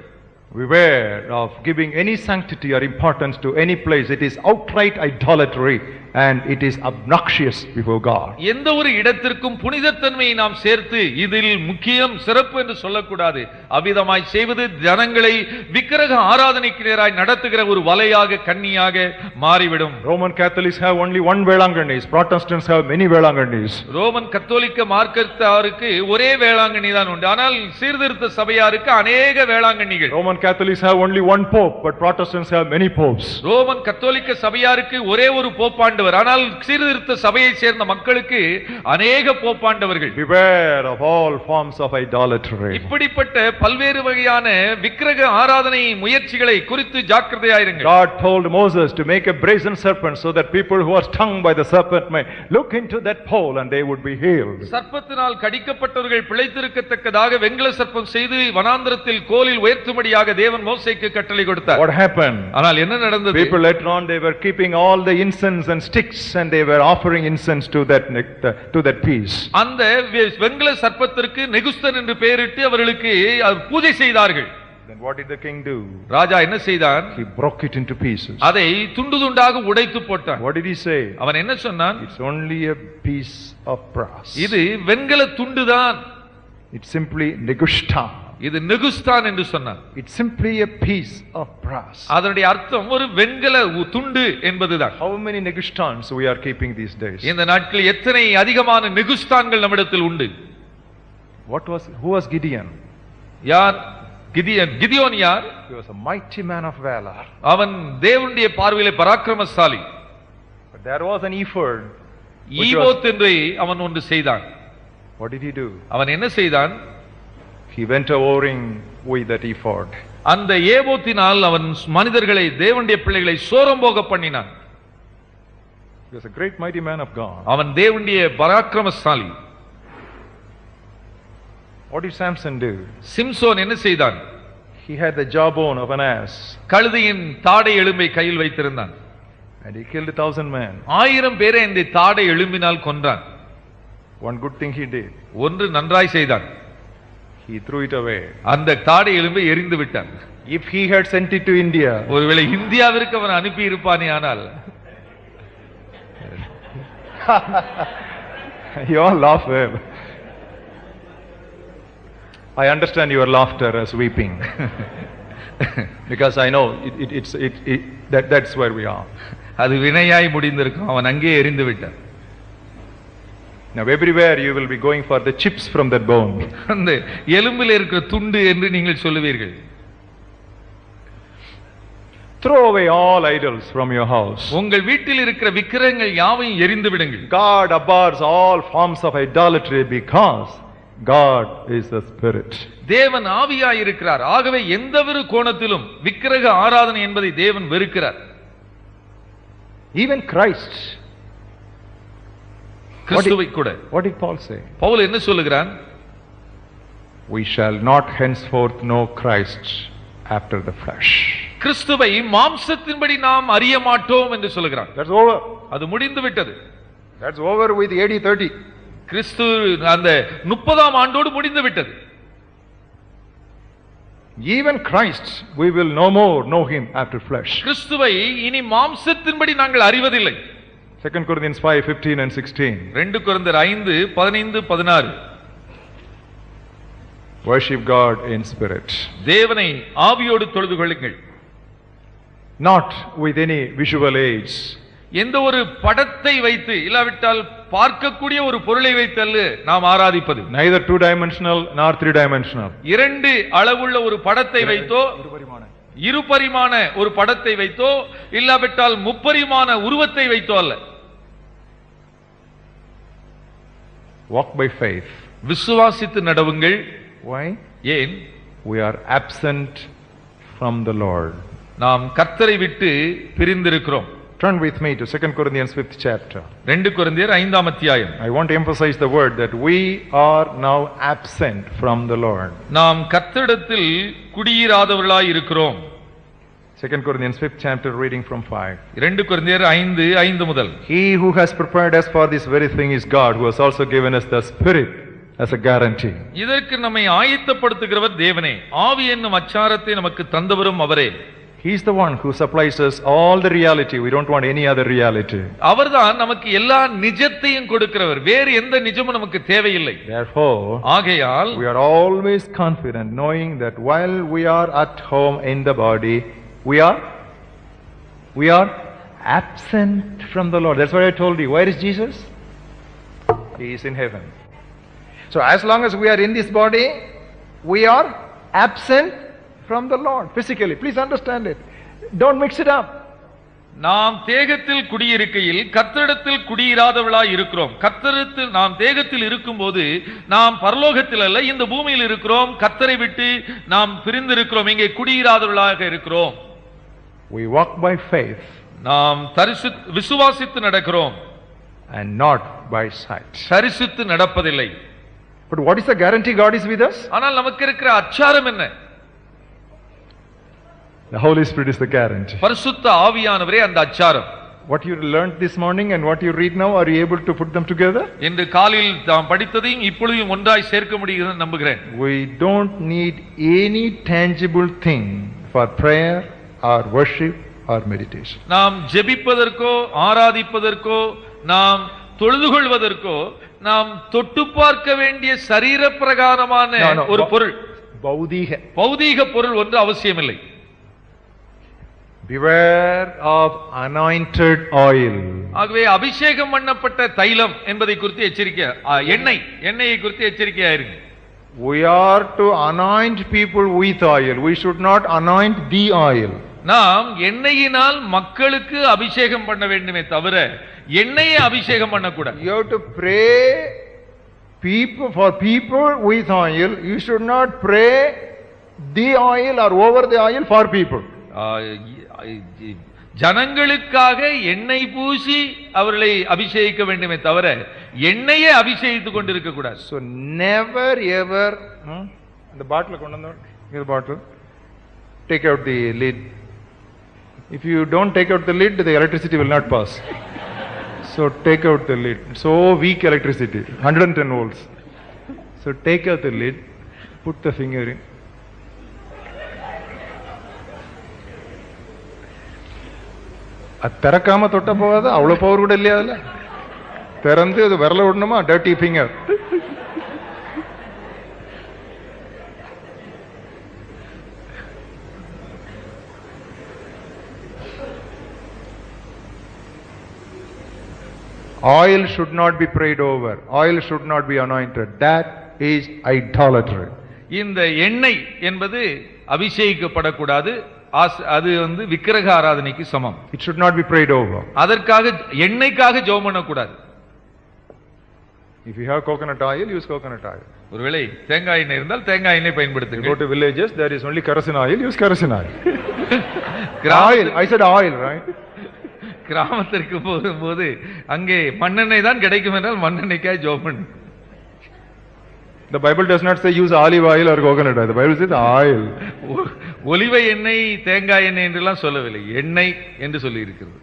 Beware of giving any sanctity or importance to any place. It is outright idolatry and it is obnoxious before God. எந்த ஒரு இடத்திற்கும் புனிதத்தன்மையை நாம் சேர்த்து இதில் முக்கியம் சிறப்பு என்று சொல்லக்கூடாது அவ்விதமாய் செய்வது ஜனங்களை விக்கிரக ஆராதனைக்கு நேராய் நடத்துகிற ஒரு வலையாக கண்ணியாக மாறிவிடும் Roman Catholics have only one Velanganis. Protestants have many Velanganis. Roman கத்தோலிக்க மார்க்கத்தாருக்கு ஒரே வேளாங்கண்ணி தான் உண்டு ஆனால் சீர்திருத்த சபையாருக்கு அநேக வேளாங்கண்ணிகள் Roman Catholics have only one Pope, but Protestants have many popes. Roman கத்தோலிக்க சபையாருக்கு ஒரே ஒரு போப்பாண்டவர் ஆனால் சீர்திருத்த சபையை சேர்ந்த மக்களுக்கு அநேக போப்பாண்டவர்கள் Beware of all forms of idolatry. இப்படிப்பட்ட பல்வேறு வகையான விக்கிரக ஆராதனை முயற்சிகளை குறித்து ஜாக்கிரதையாயிருங்கள் God told Moses to make a brazen serpent so that people who are stung by the serpent may look into that pole and they would be healed. சர்ப்பத்தினால் கடிக்கப்பட்டவர்கள் பிழைத்திருக்கத்தக்கதாக வெண்கல சர்ப்பம் செய்து வனாந்திரத்தில் கோலில் உயர்த்தும்படியாக தேவன் மோசைக்கு கட்டளை கொடுத்தார் What happened? ஆனால் என்ன நடந்தது People later on, they were keeping all the incense and sticks and they were offering incense to that, nec- to that piece. அந்த வெ- வெண்கல சர்ப்பத்திற்கு நெகுஸ்தன் என்று பெயரிட்டு அவர்களுக்கு அவர் பூஜை செய்தார்கள் Then what did the king do? ராஜா என்ன செய்தான் He broke it into pieces. அதை துண்டு துண்டாக உடைத்து போட்டான் What did he say? அவன் என்ன சொன்னான் It's only a piece of brass. இது வெண்கல துண்டுதான் It's simply negushta. இது நெகுஸ்தான் என்று சொன்னான் It's simply a piece of brass. அதனுடைய அர்த்தம் ஒரு வெண்கல உ- துண்டு என்பதுதான் How many negushtans we are keeping these days? இந்த நாட்களில் எத்தனை அதிகமான நெகுஸ்தான்கள் நம்மிடத்தில் உண்டு What was, who was Gideon? யார் கிதியன் கிதியோன் யார் He was a mighty man of valor. அவன் தேவனுடைய பார்வையிலே பராக்கிரமசாலி But there was an ephod. which was- ஈவோத் என்று அவன் ஒன்று செய்தான் What did he do? அவன் என்ன செய்தான் He went a warring with that ephod. அந்த ஏபோத்தினால் அவன் மனிதர்களை தேவனுடைய பிள்ளைகளை சோரம் போக பண்ணினான் He was a great mighty man of God. அவன் தேவனுடைய பராக்கிரமசாலி What did Samson do? Samson என்ன செய்தான் He had the jawbone of an ass கழுதையின் தாடை எலும்பை கையில் வைத்திருந்தான் and he killed a thousand men. ஆயிரம் பேரை இந்த தாடை எலும்பினால் கொன்றான் One good thing he did. ஒன்று நன்றாய் செய்தான் He threw it away. அந்த தாடை எலும்பை எரிந்து விட்டான் If he had sent it to India, ஒருவேளை இந்தியாவிற்கு அவன் அனுப்பி இருப்பானே ஆனால் you all laugh well. I understand your laughter as weeping. because I know it, it, it's, it, it, that, that's where we are. அது வினையாய் முடிந்திருக்கும் அவன் அங்கே எரிந்து விட்டான் Now, everywhere you will be going for the chips from that bone. அந்த எலும்பில் இருக்கிற துண்டு என்று நீங்கள் சொல்லுவீர்கள் Throw away all idols from your house. உங்கள் வீட்டில் இருக்கிற விக்கிரகங்கள் யாவையும் எரிந்து விடுங்கள் God abhors all forms of idolatry because God is a spirit. தேவன் ஆவியாய் இருக்கிறார் ஆகவே எந்த ஒரு கோணத்திலும் விக்கிரக ஆராதனை என்பதை தேவன் வெறுக்கிறார் Even Christ. கிறிஸ்துவை கூட What did Paul say? Pavul என்ன சொல்லுகிறான் We shall not henceforth know Christ after the flesh. கிறிஸ்துவை மாம்சத்தின்படி நாம் அறிய மாட்டோம் என்று சொல்லுகிறான் That's over. அது முடிந்து விட்டது That's over with AD 30. கிறிஸ்து அந்த முப்பதாம் ஆண்டோடு முடிந்து விட்டது Even Christ, we will no more know him after flesh. கிறிஸ்துவை இனி மாம்சத்தின்படி நாங்கள் அறிவதில்லை 2 Corinthians 5 15 and 16. ரெண்டு குழந்தர் ஐந்து பதினைந்து பதினாறு Worship God in spirit, தேவனை ஆவியோடு தொழுது கொள்ளுங்கள் not with any visual aids. எந்த ஒரு படத்தை வைத்து இல்லாவிட்டால் பார்க்கக்கூடிய ஒரு பொருளை வைத்து அல்ல நாம் ஆராதிப்பது Neither two dimensional nor three dimensional. இரண்டு அளவுள்ள ஒரு படத்தை வைத்தோ இருபரிமாண ஒரு படத்தை வைத்தோ இல்லாவிட்டால் முப்பரிமாண உருவத்தை வைத்தோ அல்ல Walk by faith. விசுவாசித்து நடவுங்கள் Why? ஏன் We are absent from the Lord. நாம் கர்த்தரை விட்டு பிரிந்திருக்கிறோம் Turn with me to 2 Corinthians 5th chapter. ரெண்டு குழந்தையர் ஐந்தாம் அத்தியாயம் I want to emphasize the word that we are now absent from the Lord. நாம் கர்த்தரிடத்தில் குடியிராதவர்களாய் இருக்கிறோம் 2 Corinthians 5th chapter, reading from 5. இரண்டு குழந்தையர் ஐந்து ஐந்து முதல் He who has prepared us for this very thing is God, who has also given us the Spirit as a guarantee. இதற்கு நம்மை ஆயத்தப்படுத்துகிறவர் தேவனே ஆவி என்னும் அச்சாரத்தை நமக்கு தந்தவரும் அவரே He's the one who supplies us all the reality. We don't want any other reality. அவர்தான் நமக்கு எல்லா நிஜத்தையும் கொடுக்கிறவர் வேறு எந்த நிஜமும் நமக்கு தேவையில்லை Therefore, ஆகையால் we are always confident knowing that while we are at home in the body, we are we are absent from the Lord. That's what I told you. Where is Jesus? He is in heaven. So as long as we are in this body, we are absent from the Lord physically. Please understand it. Don't mix it up. நாம் தேகத்தில் குடியிருக்கையில் கத்தரிடத்தில் குடியிராதவளாய் இருக்கிறோம் கத்தரிடத்தில் நாம் தேகத்தில் இருக்கும்போது நாம் பரலோகத்தில் அல்ல இந்த பூமியில் இருக்கிறோம் கத்தரை விட்டு நாம் பிரிந்திருக்கிறோம் இங்கே குடியிராதவளாக இருக்கிறோம் We walk by faith நாம் தரிசி விசுவாசித்து நடக்கிறோம் and not by sight. தரிசித்து நடப்பதில்லை But what is the guarantee God is with us? ஆனால் நமக்கு இருக்கிற அச்சாரம் என்ன The Holy Spirit is the guarantee. பரிசுத்த ஆவியானவரே அந்த அச்சாரம் What you learned this morning and what you read now, are you able to put them together? இன்று காலையில் தாம் படித்ததையும் இப்பொழுதும் ஒன்றாய் சேர்க்க முடிகிறது நம்புகிறேன் We don't need any tangible thing for prayer or worship or meditation. நாம் ஜெபிப்பதற்கோ ஆராதிப்பதற்கோ நாம் தொழுது கொள்வதற்கோ நாம் தொட்டு பார்க்க வேண்டிய சரீர பிரகாரமான No, no. ஒரு பொருள் Baudhiha. பௌதீக பொருள் ஒன்று அவசியமில்லை Beware of anointed oil. ஆகவே அபிஷேகம் பண்ணப்பட்ட தைலம் என்பதை குறித்து எச்சரிக்கை ஆ, எண்ணெய் எண்ணெயை குறித்து எச்சரிக்கையாயிருங்க We are to anoint people with oil. We should not anoint the oil. நாம் எண்ணெயினால் மக்களுக்கு அபிஷேகம் பண்ண வேண்டுமே தவிர எண்ணெயை அபிஷேகம் பண்ணக்கூடாது You have to pray people for people with oil. You should not pray the oil or over the oil for people. ஆ, இ- இ- ஜனங்களுக்காக எண்ணெய் பூசி அவர்களை அபிஷேகிக்க வேண்டுமே தவிர எண்ணெயை அபிஷேகித்துக் கொண்டிருக்க கூடாது So never ever hmm? the bottle கொண்டு வந்தோம். Here the bottle. Take out the lid. If you don't take out the lid, the electricity will not pass. So take out the lid. So weak electricity, 110 volts. So take out the lid, put the finger in. அது திறக்காம தொட்ட போகாத அவ்வளவு power கூட இல்லையா அதுல திறந்து அது விரல விடணுமா dirty finger Oil should not be prayed over. Oil should not be anointed. That is idolatry. இந்த எண்ணெய் என்பது அபிஷேகிக்கப்படக்கூடாது ஆஸ்- அது வந்து விக்கிரக ஆராதனைக்கு சமம் It should not be prayed over. அதற்காக எண்ணெய்க்காக ஜெபம் பண்ணக்கூடாது If you have coconut oil, use coconut oil. ஒருவேளை தேங்காய் எண்ணெய் இருந்தால் தேங்காய் எண்ணெய் You go பயன்படுத்துங்கள் to villages, there is only kerosene oil, use kerosene oil. கிராம- oil, I said oil, right? கிராமத்திற்கு போகும்போது அங்கே மண்ணெண்ணெய் தான் கிடைக்கும் என்றால் மண்ணெண்ணெய்க்காக ஜெபம் பண்ணு The Bible does not say use olive oil or coconut oil. The Bible says oil. ஒ- ஒலிவ எண்ணெய் தேங்காய் எண்ணெய் என்றெல்லாம் சொல்லவில்லை எண்ணெய் என்று சொல்லி இருக்கிறது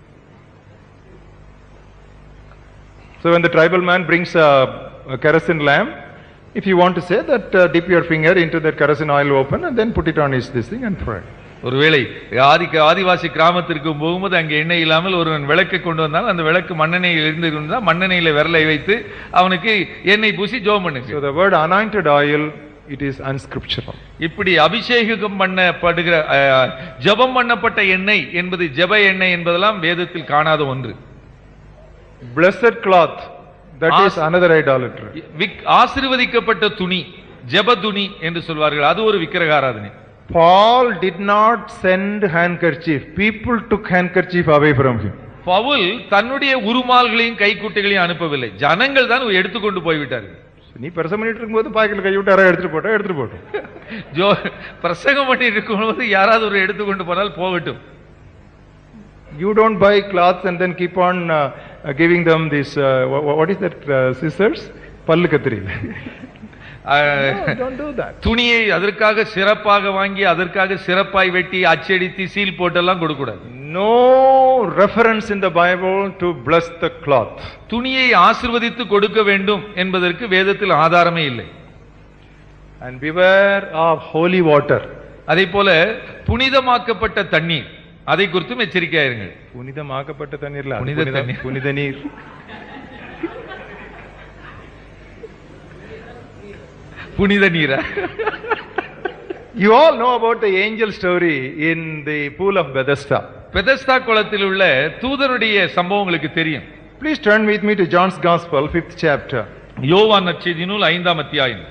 So when the tribal man brings a, a kerosene lamp, if you want to say that, uh, dip your finger into that kerosene oil open and then put it on his this thing and pray. ஒருவேளை ஆதி ஆதிவாசி கிராமத்திற்கு போகும்போது அங்கே எண்ணெய் இல்லாமல் ஒருவன் விளக்கை கொண்டு வந்தால் அந்த விளக்கு மண்ணெண்ணெய் இருந்து இருந்தால் மண்ணெண்ணெயில விரலை வைத்து அவனுக்கு எண்ணெய் பூசி ஜோம் பண்ணுங்க So the word anointed oil, it is unscriptural. இப்படி அபிஷேகம் பண்ணப்படுகிற அஹ், ஜெபம் பண்ணப்பட்ட எண்ணெய் என்பது ஜெப எண்ணெய் என்பதெல்லாம் வேதத்தில் காணாத ஒன்று Blessed cloth, that is As- another idolatry. விக்- ஆசீர்வதிக்கப்பட்ட துணி ஜெப துணி என்று சொல்வார்கள் அது ஒரு விக்கிரக ஆராதனை Paul did not send handkerchief. People took handkerchief away from him. Pavul தன்னுடைய உருமால்களையும் கைக்குட்டைகளையும் அனுப்பவில்லை ஜனங்கள் தான் எடுத்துக்கொண்டு போய்விட்டார்கள் So, நீ பிரசம் பண்ணிட்டு இருக்கும்போது பாக்கெட்ல கை விட்டு யாராவது எடுத்துட்டு போட்டா எடுத்துட்டு போட்டோம் ஜோ பிரசங்கம் பண்ணி இருக்கும்போது யாராவது ஒரு எடுத்துக்கொண்டு போனால் போகட்டும் You don't buy cloths and then keep on uh, uh, giving them this, uh, wha- wha- what is that, uh, scissors? பல்லு கத்திரி. அஹ், No, don't do that. துணியை அதற்காக சிறப்பாக வாங்கி அதற்காக சிறப்பாய் வெட்டி அச்சடித்து சீல் போட்டெல்லாம் கொடுக்கூடாது no reference in the Bible to bless the cloth. துணியை ஆசிர்வதித்து கொடுக்க வேண்டும் என்பதற்கு வேதத்தில் ஆதாரமே இல்லை And beware of holy water. அதே போல புனிதமாக்கப்பட்ட தண்ணீர் அதை குறித்தும் எச்சரிக்கையாயிருங்கள் புனிதமாக்கப்பட்ட தண்ணீர்ல அது புனித புனித- தண்ணீர். புனித நீர் புனித நீரா You all know about the angel story in the pool of Bethesda. Bethesda குளத்தில் உள்ள தூதருடைய சம்பவம் உங்களுக்கு தெரியும் Please turn with me to John's Gospel, fifth chapter. யோவான் நற்செய்தி நூல் ஐந்தாம் அத்தியாயம்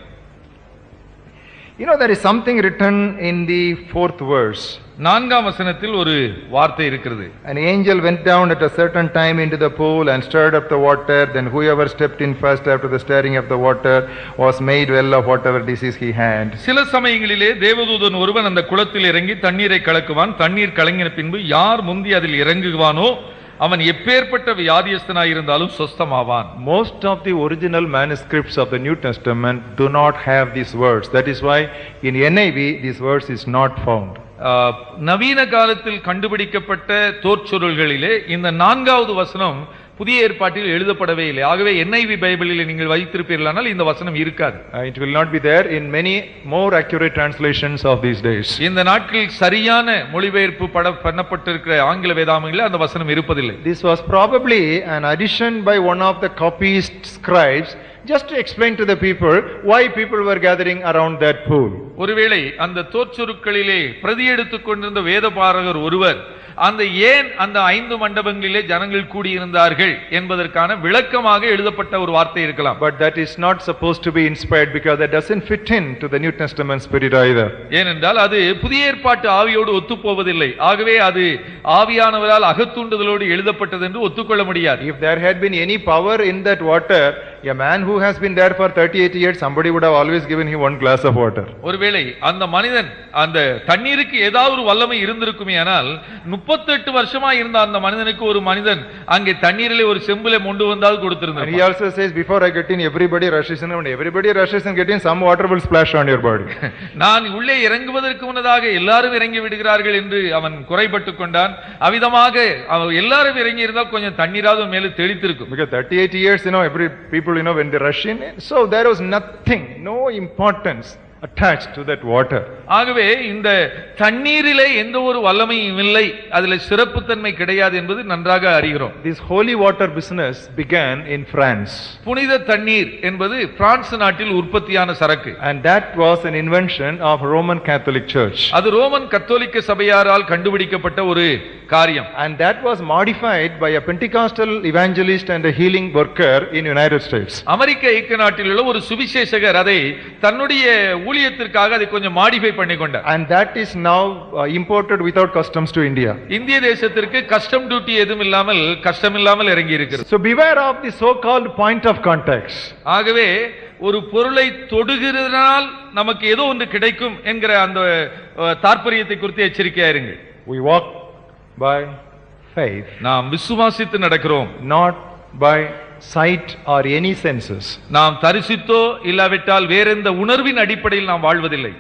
You know, there is something written in the fourth verse. நான்காம் வசனத்தில் ஒரு வார்த்தை இருக்கிறது An angel went down at a certain time into the pool and stirred up the water. Then whoever stepped in first after the stirring of the water was made well of whatever disease he had. சில சமயங்களிலே தேவதூதன் ஒருவன் அந்த குளத்தில் இறங்கி தண்ணீரை கலக்குவான் தண்ணீர் கலங்கின பின்பு யார் முந்தி அதில் இறங்குவானோ அவன் எப்பேற்பட்ட வியாதியஸ்தனாயிருந்தாலும் சொஸ்தமாவான் Most of the original manuscripts of the New Testament do not have these words. That is why in NIV this verse is not found. ஆஹ், நவீன காலத்தில் கண்டுபிடிக்கப்பட்ட தோற்சொருள்களிலே இந்த நான்காவது வசனம் புதிய ஏற்பாட்டில் எழுதப்படவே இல்லை ஆகவே என்ஐவி பைபிளில் நீங்கள் வைத்திருப்பீர்களானால் இந்த வசனம் இருக்காது Uh, it will not be there in many more accurate translations of these days. இந்த நாட்களில் சரியான மொழிபெயர்ப்பு பட பண்ணப்பட்டிருக்கிற ஆங்கில வேதாமங்களில் அந்த வசனம் இருப்பதில்லை This was probably an addition by one of the copyist scribes just to explain to the people why people were gathering around that pool. ஒருவேளை அந்த தோற்சொருட்களிலே பிரதி எடுத்துக் கொண்டிருந்த வேதபாரகர் ஒருவர் அந்த ஏன் அந்த ஐந்து மண்டபங்களிலே ஜனங்கள் கூடியிருந்தார்கள் என்பதற்கான விளக்கமாக எழுதப்பட்ட ஒரு வார்த்தை இருக்கலாம் But that is not supposed to be inspired because that doesn't fit in to the New Testament spirit either. ஏனென்றால் அது புதிய ஏற்பாட்டு ஆவியோடு ஒத்துப்போவதில்லை ஆகவே அது ஆவியானவரால் அகத்தூண்டுதலோடு எழுதப்பட்டது என்று ஒத்துக்கொள்ள முடியாது If there had been any power in that water, a man who has been there for 38 years, somebody would have always given him one glass of water. ஒருவேளை அந்த மனிதன் அந்த தண்ணீருக்கு ஏதாவது ஒரு வல்லமை இருந்திருக்குமே ஆனால் முப்பத்தெட்டு வருஷமா இருந்த அந்த மனிதனுக்கு ஒரு மனிதன் அங்கே தண்ணீரிலே ஒரு செம்புல மொண்டு வந்தால் And he கொடுத்திருந்தார் also says, before I get in, everybody rushes in, and everybody rushes and get in, some water will splash on your body. நான் உள்ளே இறங்குவதற்கு முன்னதாக எல்லாரும் இறங்கி விடுகிறார்கள் என்று அவன் குறைபட்டு கொண்டான் அவ்விதமாக அவன் எல்லாரும் இறங்கி இருந்தால் கொஞ்சம் தண்ணீராவது மேலே தெளித்திருக்கும் Because 38 years, you know, every people, you know, when they rush in, so there was nothing, no importance attached to that water. ஆகவே இந்த தண்ணீரிலே எந்த ஒரு வல்லமையும் இல்லை அதுல சிறப்புத்தன்மை கிடையாது என்பது நன்றாக அறிகிறோம் This holy water business began in France. புனித தண்ணீர் என்பது பிரான்ஸ் நாட்டில் உற்பத்தியான சரக்கு And that was an invention of Roman Catholic Church. அது ரோமன் கத்தோலிக்க சபையாரால் கண்டுபிடிக்கப்பட்ட ஒரு காரியம் And that was modified by a Pentecostal evangelist and a healing worker in United States. அமெரிக்க ஐக்கிய நாட்டில் உள்ள ஒரு சுவிசேஷகர் அதை தன்னுடைய ஊழியத்திற்காக அதை கொஞ்சம் மாடிஃபை பண்ணி கொண்டார் And that is now uh, imported without customs to India. இந்திய தேசத்திற்கு கஸ்டம் டியூட்டி எதுவும் இல்லாமல் கஷ்டம் இல்லாமல் இறங்கி இருக்கிறது So beware of the so-called point of contact. ஆகவே ஒரு பொருளை தொடுகிறதனால் நமக்கு ஏதோ ஒன்று கிடைக்கும் என்கிற அந்த அஹ், தாற்பரியத்தை குறித்து எச்சரிக்கையா இருங்கள் We walk by faith, நாம் விசுவாசித்து நடக்கிறோம் not by sight or any senses. நாம் தரிசித்தோ இல்லாவிட்டால் வேறெந்த உணர்வின் அடிப்படையில் நாம் வாழ்வதில்லை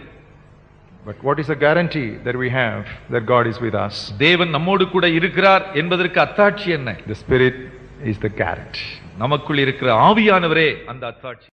But what is the guarantee that we have that God is with us? தேவன் நம்மோடு கூட இருக்கிறார் என்பதற்கு அத்தாட்சி என்ன The Spirit is the guarantee. நமக்குள் இருக்கிற ஆவியானவரே அந்த அத்தாட்சி